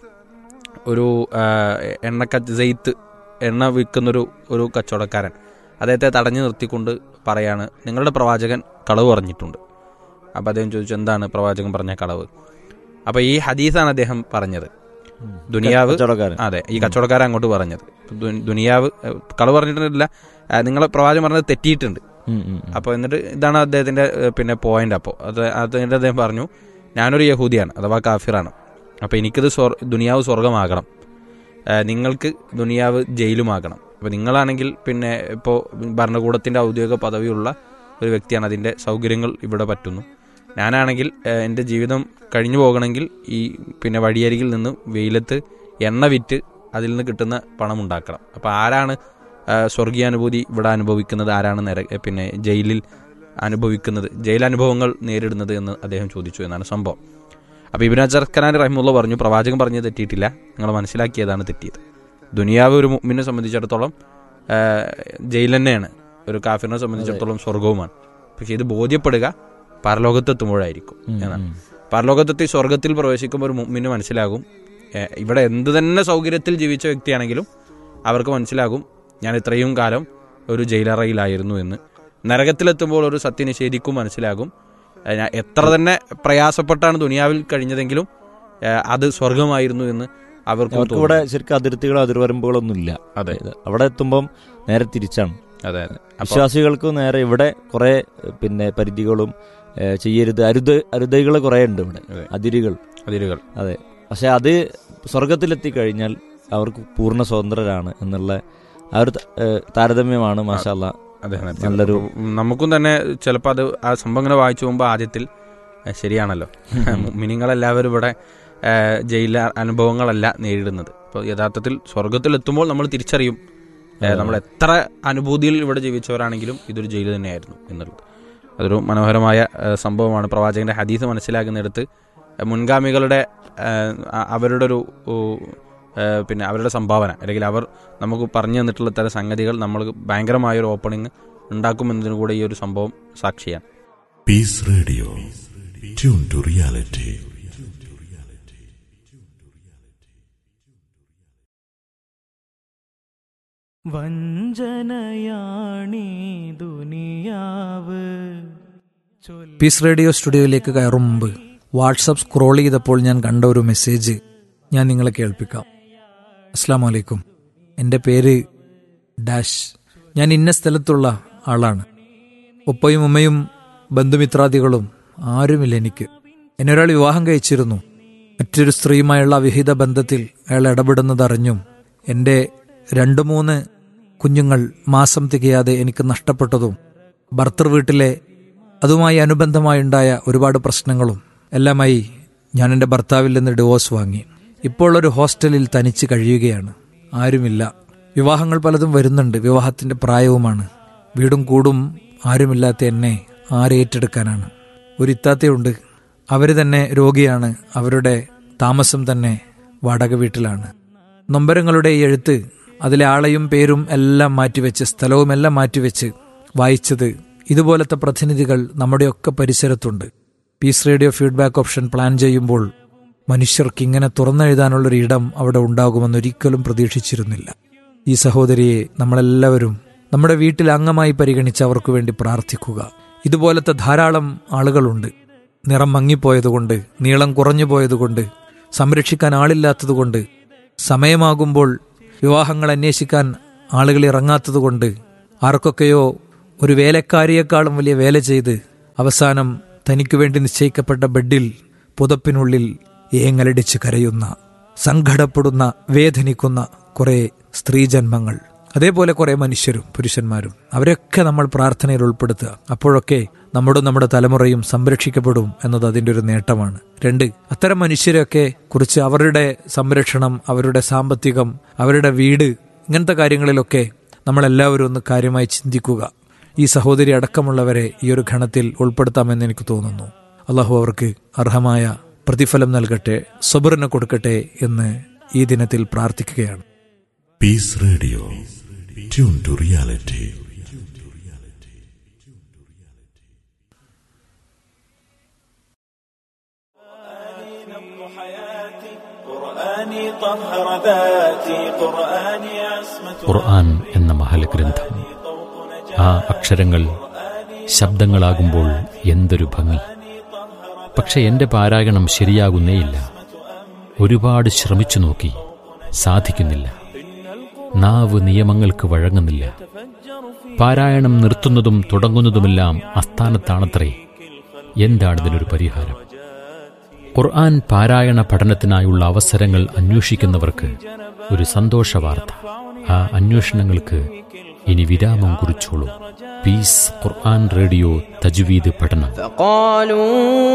ഒരു ആ, എണ്ണക്ക ജെയ്ത്ത് എണ്ണ വിൽക്കുന്നൊരു ഒരു കച്ചവടക്കാരൻ അദ്ദേഹത്തെ തടഞ്ഞു നിർത്തിക്കൊണ്ട് പറയാണ് നിങ്ങളുടെ പ്രവാചകൻ കളവ് പറഞ്ഞിട്ടുണ്ട് അപ്പോൾ അദ്ദേഹം ചോദിച്ചു എന്താണ് പ്രവാചകൻ പറഞ്ഞ കളവ് അപ്പോൾ ഈ ഹദീസാണ് അദ്ദേഹം പറഞ്ഞത് ദുനിയാവ് കച്ചവടക്കാരൻ. അതെ ഈ കച്ചവടക്കാരൻ അങ്ങോട്ട് പറഞ്ഞത് ദു- ദുനിയാവ് ഏഹ്, കളവ് പറഞ്ഞിട്ടില്ല ഏഹ്, നിങ്ങളെ പ്രവാചകൻ പറഞ്ഞത് തെറ്റിയിട്ടുണ്ട് ഉം, ഉം, ഉം. അപ്പോൾ എന്നിട്ട് ഇതാണ് അദ്ദേഹത്തിന്റെ ഏഹ്, പിന്നെ പോയിന്റ് അപ്പോൾ അത് അതിന്റെ അദ്ദേഹം പറഞ്ഞു ഞാനൊരു യഹൂദിയാണ് അഥവാ കാഫിറാണ് അപ്പോൾ എനിക്കിത് സ്വർ ദുനിയാവ് സ്വർഗമാകണം ഏഹ്, നിങ്ങൾക്ക് ദുനിയാവ് ജയിലുമാകണം അപ്പോൾ നിങ്ങളാണെങ്കിൽ പിന്നെ ഇപ്പോൾ ഭരണകൂടത്തിന്റെ ഔദ്യോഗിക പദവിയുള്ള ഒരു വ്യക്തിയാണ് അതിന്റെ സൗകര്യങ്ങൾ ഇവിടെ പറ്റുന്നു ഞാനാണെങ്കിൽ ഏഹ്, എൻ്റെ ജീവിതം കഴിഞ്ഞു പോകണമെങ്കിൽ ഈ പിന്നെ വഴിയരികിൽ നിന്ന് വെയിലത്ത് എണ്ണ വിറ്റ് അതിൽ നിന്ന് കിട്ടുന്ന പണം ഉണ്ടാക്കണം അപ്പോൾ ആരാണ് ഏഹ്, സ്വർഗീയാനുഭൂതി ഇവിടെ അനുഭവിക്കുന്നത് ആരാണ് നര പിന്നെ ജയിലിൽ അനുഭവിക്കുന്നത് ജയിലനുഭവങ്ങൾ നേരിടുന്നത് എന്ന് അദ്ദേഹം ചോദിച്ചു എന്നാണ് സംഭവം അപ്പോൾ ഇബിൻ അജർഖനാൻ റഹിമുള്ള പറഞ്ഞു പ്രവാചകൻ പറഞ്ഞത് തെറ്റിയിട്ടില്ല നിങ്ങൾ മനസ്സിലാക്കിയതാണ് തെറ്റിയത് ദുനിയാവ് ഒരു മുമ്മിനെ സംബന്ധിച്ചിടത്തോളം ഏഹ്, ജയിൽ തന്നെയാണ് ഒരു കാഫിറിനെ സംബന്ധിച്ചിടത്തോളം സ്വർഗവുമാണ് പക്ഷെ ഇത് ബോധ്യപ്പെടുക പരലോകത്തെത്തുമ്പോഴായിരിക്കും എന്നാണ് പരലോകത്തെത്തി സ്വർഗത്തിൽ പ്രവേശിക്കുമ്പോൾ ഒരു മുമ്മിന് മനസ്സിലാകും ഏഹ്, ഇവിടെ എന്ത് തന്നെ സൗകര്യത്തിൽ ജീവിച്ച വ്യക്തിയാണെങ്കിലും അവർക്ക് മനസ്സിലാകും ഞാൻ ഇത്രയും കാലം ഒരു ജയിലറയിലായിരുന്നു എന്ന് നരകത്തിലെത്തുമ്പോൾ ഒരു സത്യനിഷേധിക്കും മനസ്സിലാകും ഏഹ്, ഞാൻ എത്ര തന്നെ പ്രയാസപ്പെട്ടാണ് ദുനിയാവിൽ കഴിഞ്ഞതെങ്കിലും ഏഹ്, അത് സ്വർഗമായിരുന്നു എന്ന് അവർക്കും അവർക്ക് ഇവിടെ തോന്നും. ശരിക്കും അതിർത്തികളോ അതിർവരമ്പുകളൊന്നും ഇല്ല അതെ. അവിടെ എത്തുമ്പം നേരെ തിരിച്ചാണ് അതെ അതെ അപ്പൊ- വിശ്വാസികൾക്ക് നേരെ ഇവിടെ കുറെ പിന്നെ പരിധികളും ഏ, ചെയ്യരുത് അരുത് അരുതകൾ കുറെ ഉണ്ട് ഇവിടെ അതെ. അതിരുകൾ അതിരുകൾ അതെ പക്ഷെ അത് സ്വർഗത്തിലെത്തി കഴിഞ്ഞാൽ അവർക്ക് പൂർണ്ണ സ്വതന്ത്രരാണ് എന്നുള്ള ആ ഒരു ത- ഏ, താരതമ്യമാണ് മാഷാല്ല അതെ അതെ. നല്ലൊരു നമുക്കും തന്നെ ചിലപ്പോൾ അത് ആ സംഭവം ഇങ്ങനെ വായിച്ചു പോകുമ്പോൾ ആദ്യത്തിൽ ഏ, ശരിയാണല്ലോ മിനിങ്ങളെല്ലാവരും ഇവിടെ ഏ, ജയില അനുഭവങ്ങളല്ല നേരിടുന്നത് അപ്പോൾ യഥാർത്ഥത്തിൽ സ്വർഗത്തിലെത്തുമ്പോൾ നമ്മൾ തിരിച്ചറിയും ഏ, നമ്മൾ എത്ര അനുഭൂതിയിൽ ഇവിടെ ജീവിച്ചവരാണെങ്കിലും ഇതൊരു ജയിൽ തന്നെയായിരുന്നു എന്നുള്ളത് അതൊരു മനോഹരമായ ഏ, സംഭവമാണ് പ്രവാചകന്റെ ഹദീസ് മനസ്സിലാക്കുന്നിടത്ത് ഏ, മുൻഗാമികളുടെ ഏ, അ- അവരുടെ ഒരു ഓ, ഏ, പിന്നെ അവരുടെ സംഭാവന അല്ലെങ്കിൽ അവർ നമുക്ക് പറഞ്ഞു തന്നിട്ടുള്ള തരം സംഗതികൾ നമ്മൾ ഭയങ്കരമായ ഒരു ഓപ്പണിംഗ് ഉണ്ടാക്കുമെന്നതിന് കൂടെ ഈ ഒരു സംഭവം സാക്ഷിയാണ് Peace Radio. Tune to reality. വഞ്ചനയാണീ ദുനിയാവ് പീസ് റേഡിയോ സ്റ്റുഡിയോയിലേക്ക് കയറും മുമ്പ് വാട്സപ്പ് സ്ക്രോൾ ചെയ്തപ്പോൾ ഞാൻ കണ്ട ഒരു മെസ്സേജ് ഞാൻ നിങ്ങളെ കേൾപ്പിക്കാം അസ്സാം വലൈക്കും എൻ്റെ പേര് ഡാഷ് ഞാൻ ഇന്ന സ്ഥലത്തുള്ള ആളാണ് ഉപ്പയും ഉമ്മയും ബന്ധുമിത്രാദികളും ആരുമില്ല എനിക്ക് എന്നെ ഒരാൾ വിവാഹം കഴിച്ചിരുന്നു മറ്റൊരു സ്ത്രീയുമായുള്ള അവിഹിത ബന്ധത്തിൽ അയാൾ ഇടപെടുന്നതറിഞ്ഞും എൻ്റെ രണ്ട് മൂന്ന് കുഞ്ഞുങ്ങൾ മാസം തികയാതെ എനിക്ക് നഷ്ടപ്പെട്ടതും ഭർത്തൃ വീട്ടിലെ അതുമായി അനുബന്ധമായുണ്ടായ ഒരുപാട് പ്രശ്നങ്ങളും എല്ലാമായി ഞാൻ എൻ്റെ ഭർത്താവിൽ നിന്ന് ഡിവോഴ്സ് വാങ്ങി ഇപ്പോൾ ഒരു ഹോസ്റ്റലിൽ തനിച്ച് കഴിയുകയാണ് ആരുമില്ല വിവാഹങ്ങൾ പലതും വരുന്നുണ്ട് വിവാഹത്തിന്റെ പ്രായവുമാണ് വീടും കൂടും ആരുമില്ലാത്ത എന്നെ ആരേറ്റെടുക്കാനാണ് ഒരു ഇത്താത്തയുണ്ട് അവർ തന്നെ രോഗിയാണ് അവരുടെ താമസം തന്നെ വാടക വീട്ടിലാണ് നൊമ്പരങ്ങളുടെ ഈ എഴുത്ത് അതിലെ ആളെയും പേരും എല്ലാം മാറ്റിവെച്ച് സ്ഥലവും എല്ലാം മാറ്റിവെച്ച് വായിച്ചത് ഇതുപോലത്തെ പ്രതിനിധികൾ നമ്മുടെയൊക്കെ പരിസരത്തുണ്ട് peace radio feedback option plan ചെയ്യുമ്പോൾ മനുഷ്യർക്ക് ഇങ്ങനെ തുറന്നെഴുതാനുള്ളൊരു ഇടം അവിടെ ഉണ്ടാകുമെന്ന് ഒരിക്കലും പ്രതീക്ഷിച്ചിരുന്നില്ല ഈ സഹോദരിയെ നമ്മളെല്ലാവരും നമ്മുടെ വീട്ടിൽ അംഗമായി പരിഗണിച്ച് അവർക്ക് വേണ്ടി പ്രാർത്ഥിക്കുക ഇതുപോലത്തെ ധാരാളം ആളുകളുണ്ട് നിറം മങ്ങിപ്പോയതുകൊണ്ട് നീളം കുറഞ്ഞു പോയതുകൊണ്ട് സംരക്ഷിക്കാൻ ആളില്ലാത്തതുകൊണ്ട് സമയമാകുമ്പോൾ വിവാഹങ്ങൾ അന്വേഷിക്കാൻ ആളുകൾ ഇറങ്ങാത്തതുകൊണ്ട് ആർക്കൊക്കെയോ ഒരു വേലക്കാരിയേക്കാളും വലിയ വേല ചെയ്ത് അവസാനം തനിക്കു വേണ്ടി നിശ്ചയിക്കപ്പെട്ട ബെഡിൽ പുതപ്പിനുള്ളിൽ ഏങ്ങലടിച്ച് കരയുന്ന സങ്കടപ്പെടുന്ന വേദനിക്കുന്ന കുറെ സ്ത്രീജന്മങ്ങൾ അതേപോലെ കുറെ മനുഷ്യരും പുരുഷന്മാരും അവരൊക്കെ നമ്മൾ പ്രാർത്ഥനയിൽ ഉൾപ്പെടുത്തുക അപ്പോഴൊക്കെ നമ്മുടെ നമ്മുടെ തലമുറയും സംരക്ഷിക്കപ്പെടും എന്നത് അതിൻ്റെ ഒരു നേട്ടമാണ് രണ്ട് അത്തരം മനുഷ്യരെയൊക്കെ കുറിച്ച് അവരുടെ സംരക്ഷണം അവരുടെ സാമ്പത്തികം അവരുടെ വീട് ഇങ്ങനത്തെ കാര്യങ്ങളിലൊക്കെ നമ്മളെല്ലാവരും ഒന്ന് കാര്യമായി ചിന്തിക്കുക ഈ സഹോദരി അടക്കമുള്ളവരെ ഈ ഒരു ഘണത്തിൽ ഉൾപ്പെടുത്താമെന്ന് എനിക്ക് തോന്നുന്നു അള്ളാഹു അവർക്ക് അർഹമായ പ്രതിഫലം നൽകട്ടെ സബറിന് കൊടുക്കട്ടെ എന്ന് ഈ ദിനത്തിൽ പ്രാർത്ഥിക്കുകയാണ് Peace Radio. Tune to reality. قرآني طهر ذاتي قرآني عصمة ഖുർആൻ എന്ന മഹലഗ്രന്ഥം ആ അക്ഷരങ്ങൾ ശബ്ദങ്ങളാകുമ്പോൾ എന്തൊരു ഭംഗി പക്ഷെ എന്റെ പാരായണം ശരിയാകുന്നേയില്ല ഒരുപാട് ശ്രമിച്ചു നോക്കി സാധിക്കുന്നില്ല നാവ് നിയമങ്ങൾക്ക് വഴങ്ങുന്നില്ല പാരായണം നിർത്തുന്നതും തുടങ്ങുന്നതുമെല്ലാം അസ്ഥാനത്താണത്രേ എന്താണിതിനൊരു പരിഹാരം ഖുർആൻ പാരായണ പഠനത്തിനായുള്ള അവസരങ്ങൾ അന്വേഷിക്കുന്നവർക്ക് ഒരു സന്തോഷ വാർത്ത ആ അന്വേഷണങ്ങൾക്ക് ഇനി വിരാമം കുറിച്ചോളൂ പീസ് ഖുർആൻ റേഡിയോ തജ്വീദ് പഠനം قالوا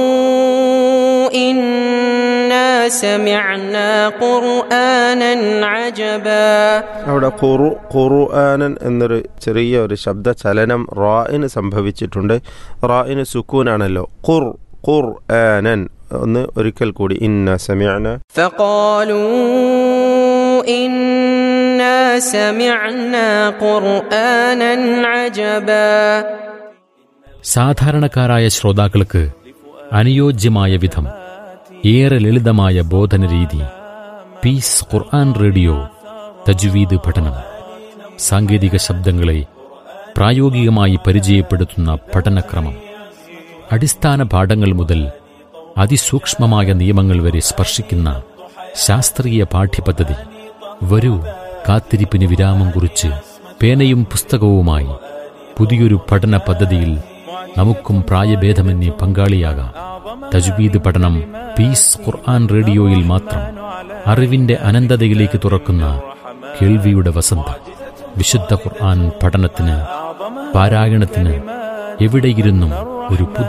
إنا سمعنا قرآنا عجبا അവിടെ ഖുറു ഖുർആനൻ എന്നൊരു ചെറിയ ഒരു ശബ്ദ ചലനം റായിന് സംഭവിച്ചിട്ടുണ്ട് റായിന് സുക്കൂനാണല്ലോ ഖുർ ഖുർ ആനൻ ഒന്ന് ഒരിക്കൽ കൂടി ഇന്ന സമയന فقالوا إنا سمعنا قرآنا عجبا സാധാരണക്കാരായ ശ്രോതാക്കൾക്ക് അനുയോജ്യമായ വിധം ഏറെ ലളിതമായ ബോധന രീതി പീസ് ഖുർആൻ റേഡിയോ തജ്വീദ് പഠനം സാങ്കേതിക ശബ്ദങ്ങളെ പ്രായോഗികമായി പരിചയപ്പെടുത്തുന്ന പഠനക്രമം അടിസ്ഥാന പാഠങ്ങൾ മുതൽ അതിസൂക്ഷ്മമായ നിയമങ്ങൾ വരെ സ്പർശിക്കുന്ന ശാസ്ത്രീയ പാഠ്യപദ്ധതി വരൂ കാത്തിരിപ്പിന് വിരാമം കുറിച്ച് പേനയും പുസ്തകവുമായി പുതിയൊരു പഠന പദ്ധതിയിൽ നമുക്കും പ്രായഭേദമന്യേ പങ്കാളിയാകാം തജ്വീദ് പഠനം പീസ് ഖുർആൻ റേഡിയോയിൽ മാത്രം അറിവിന്റെ അനന്തതയിലേക്ക് തുറക്കുന്ന കേൾവിയുടെ വസന്തം വിശുദ്ധ ഖുർആൻ പഠനത്തിന് പാരായണത്തിന് എവിടെയിരുന്നും ഒരു പുതു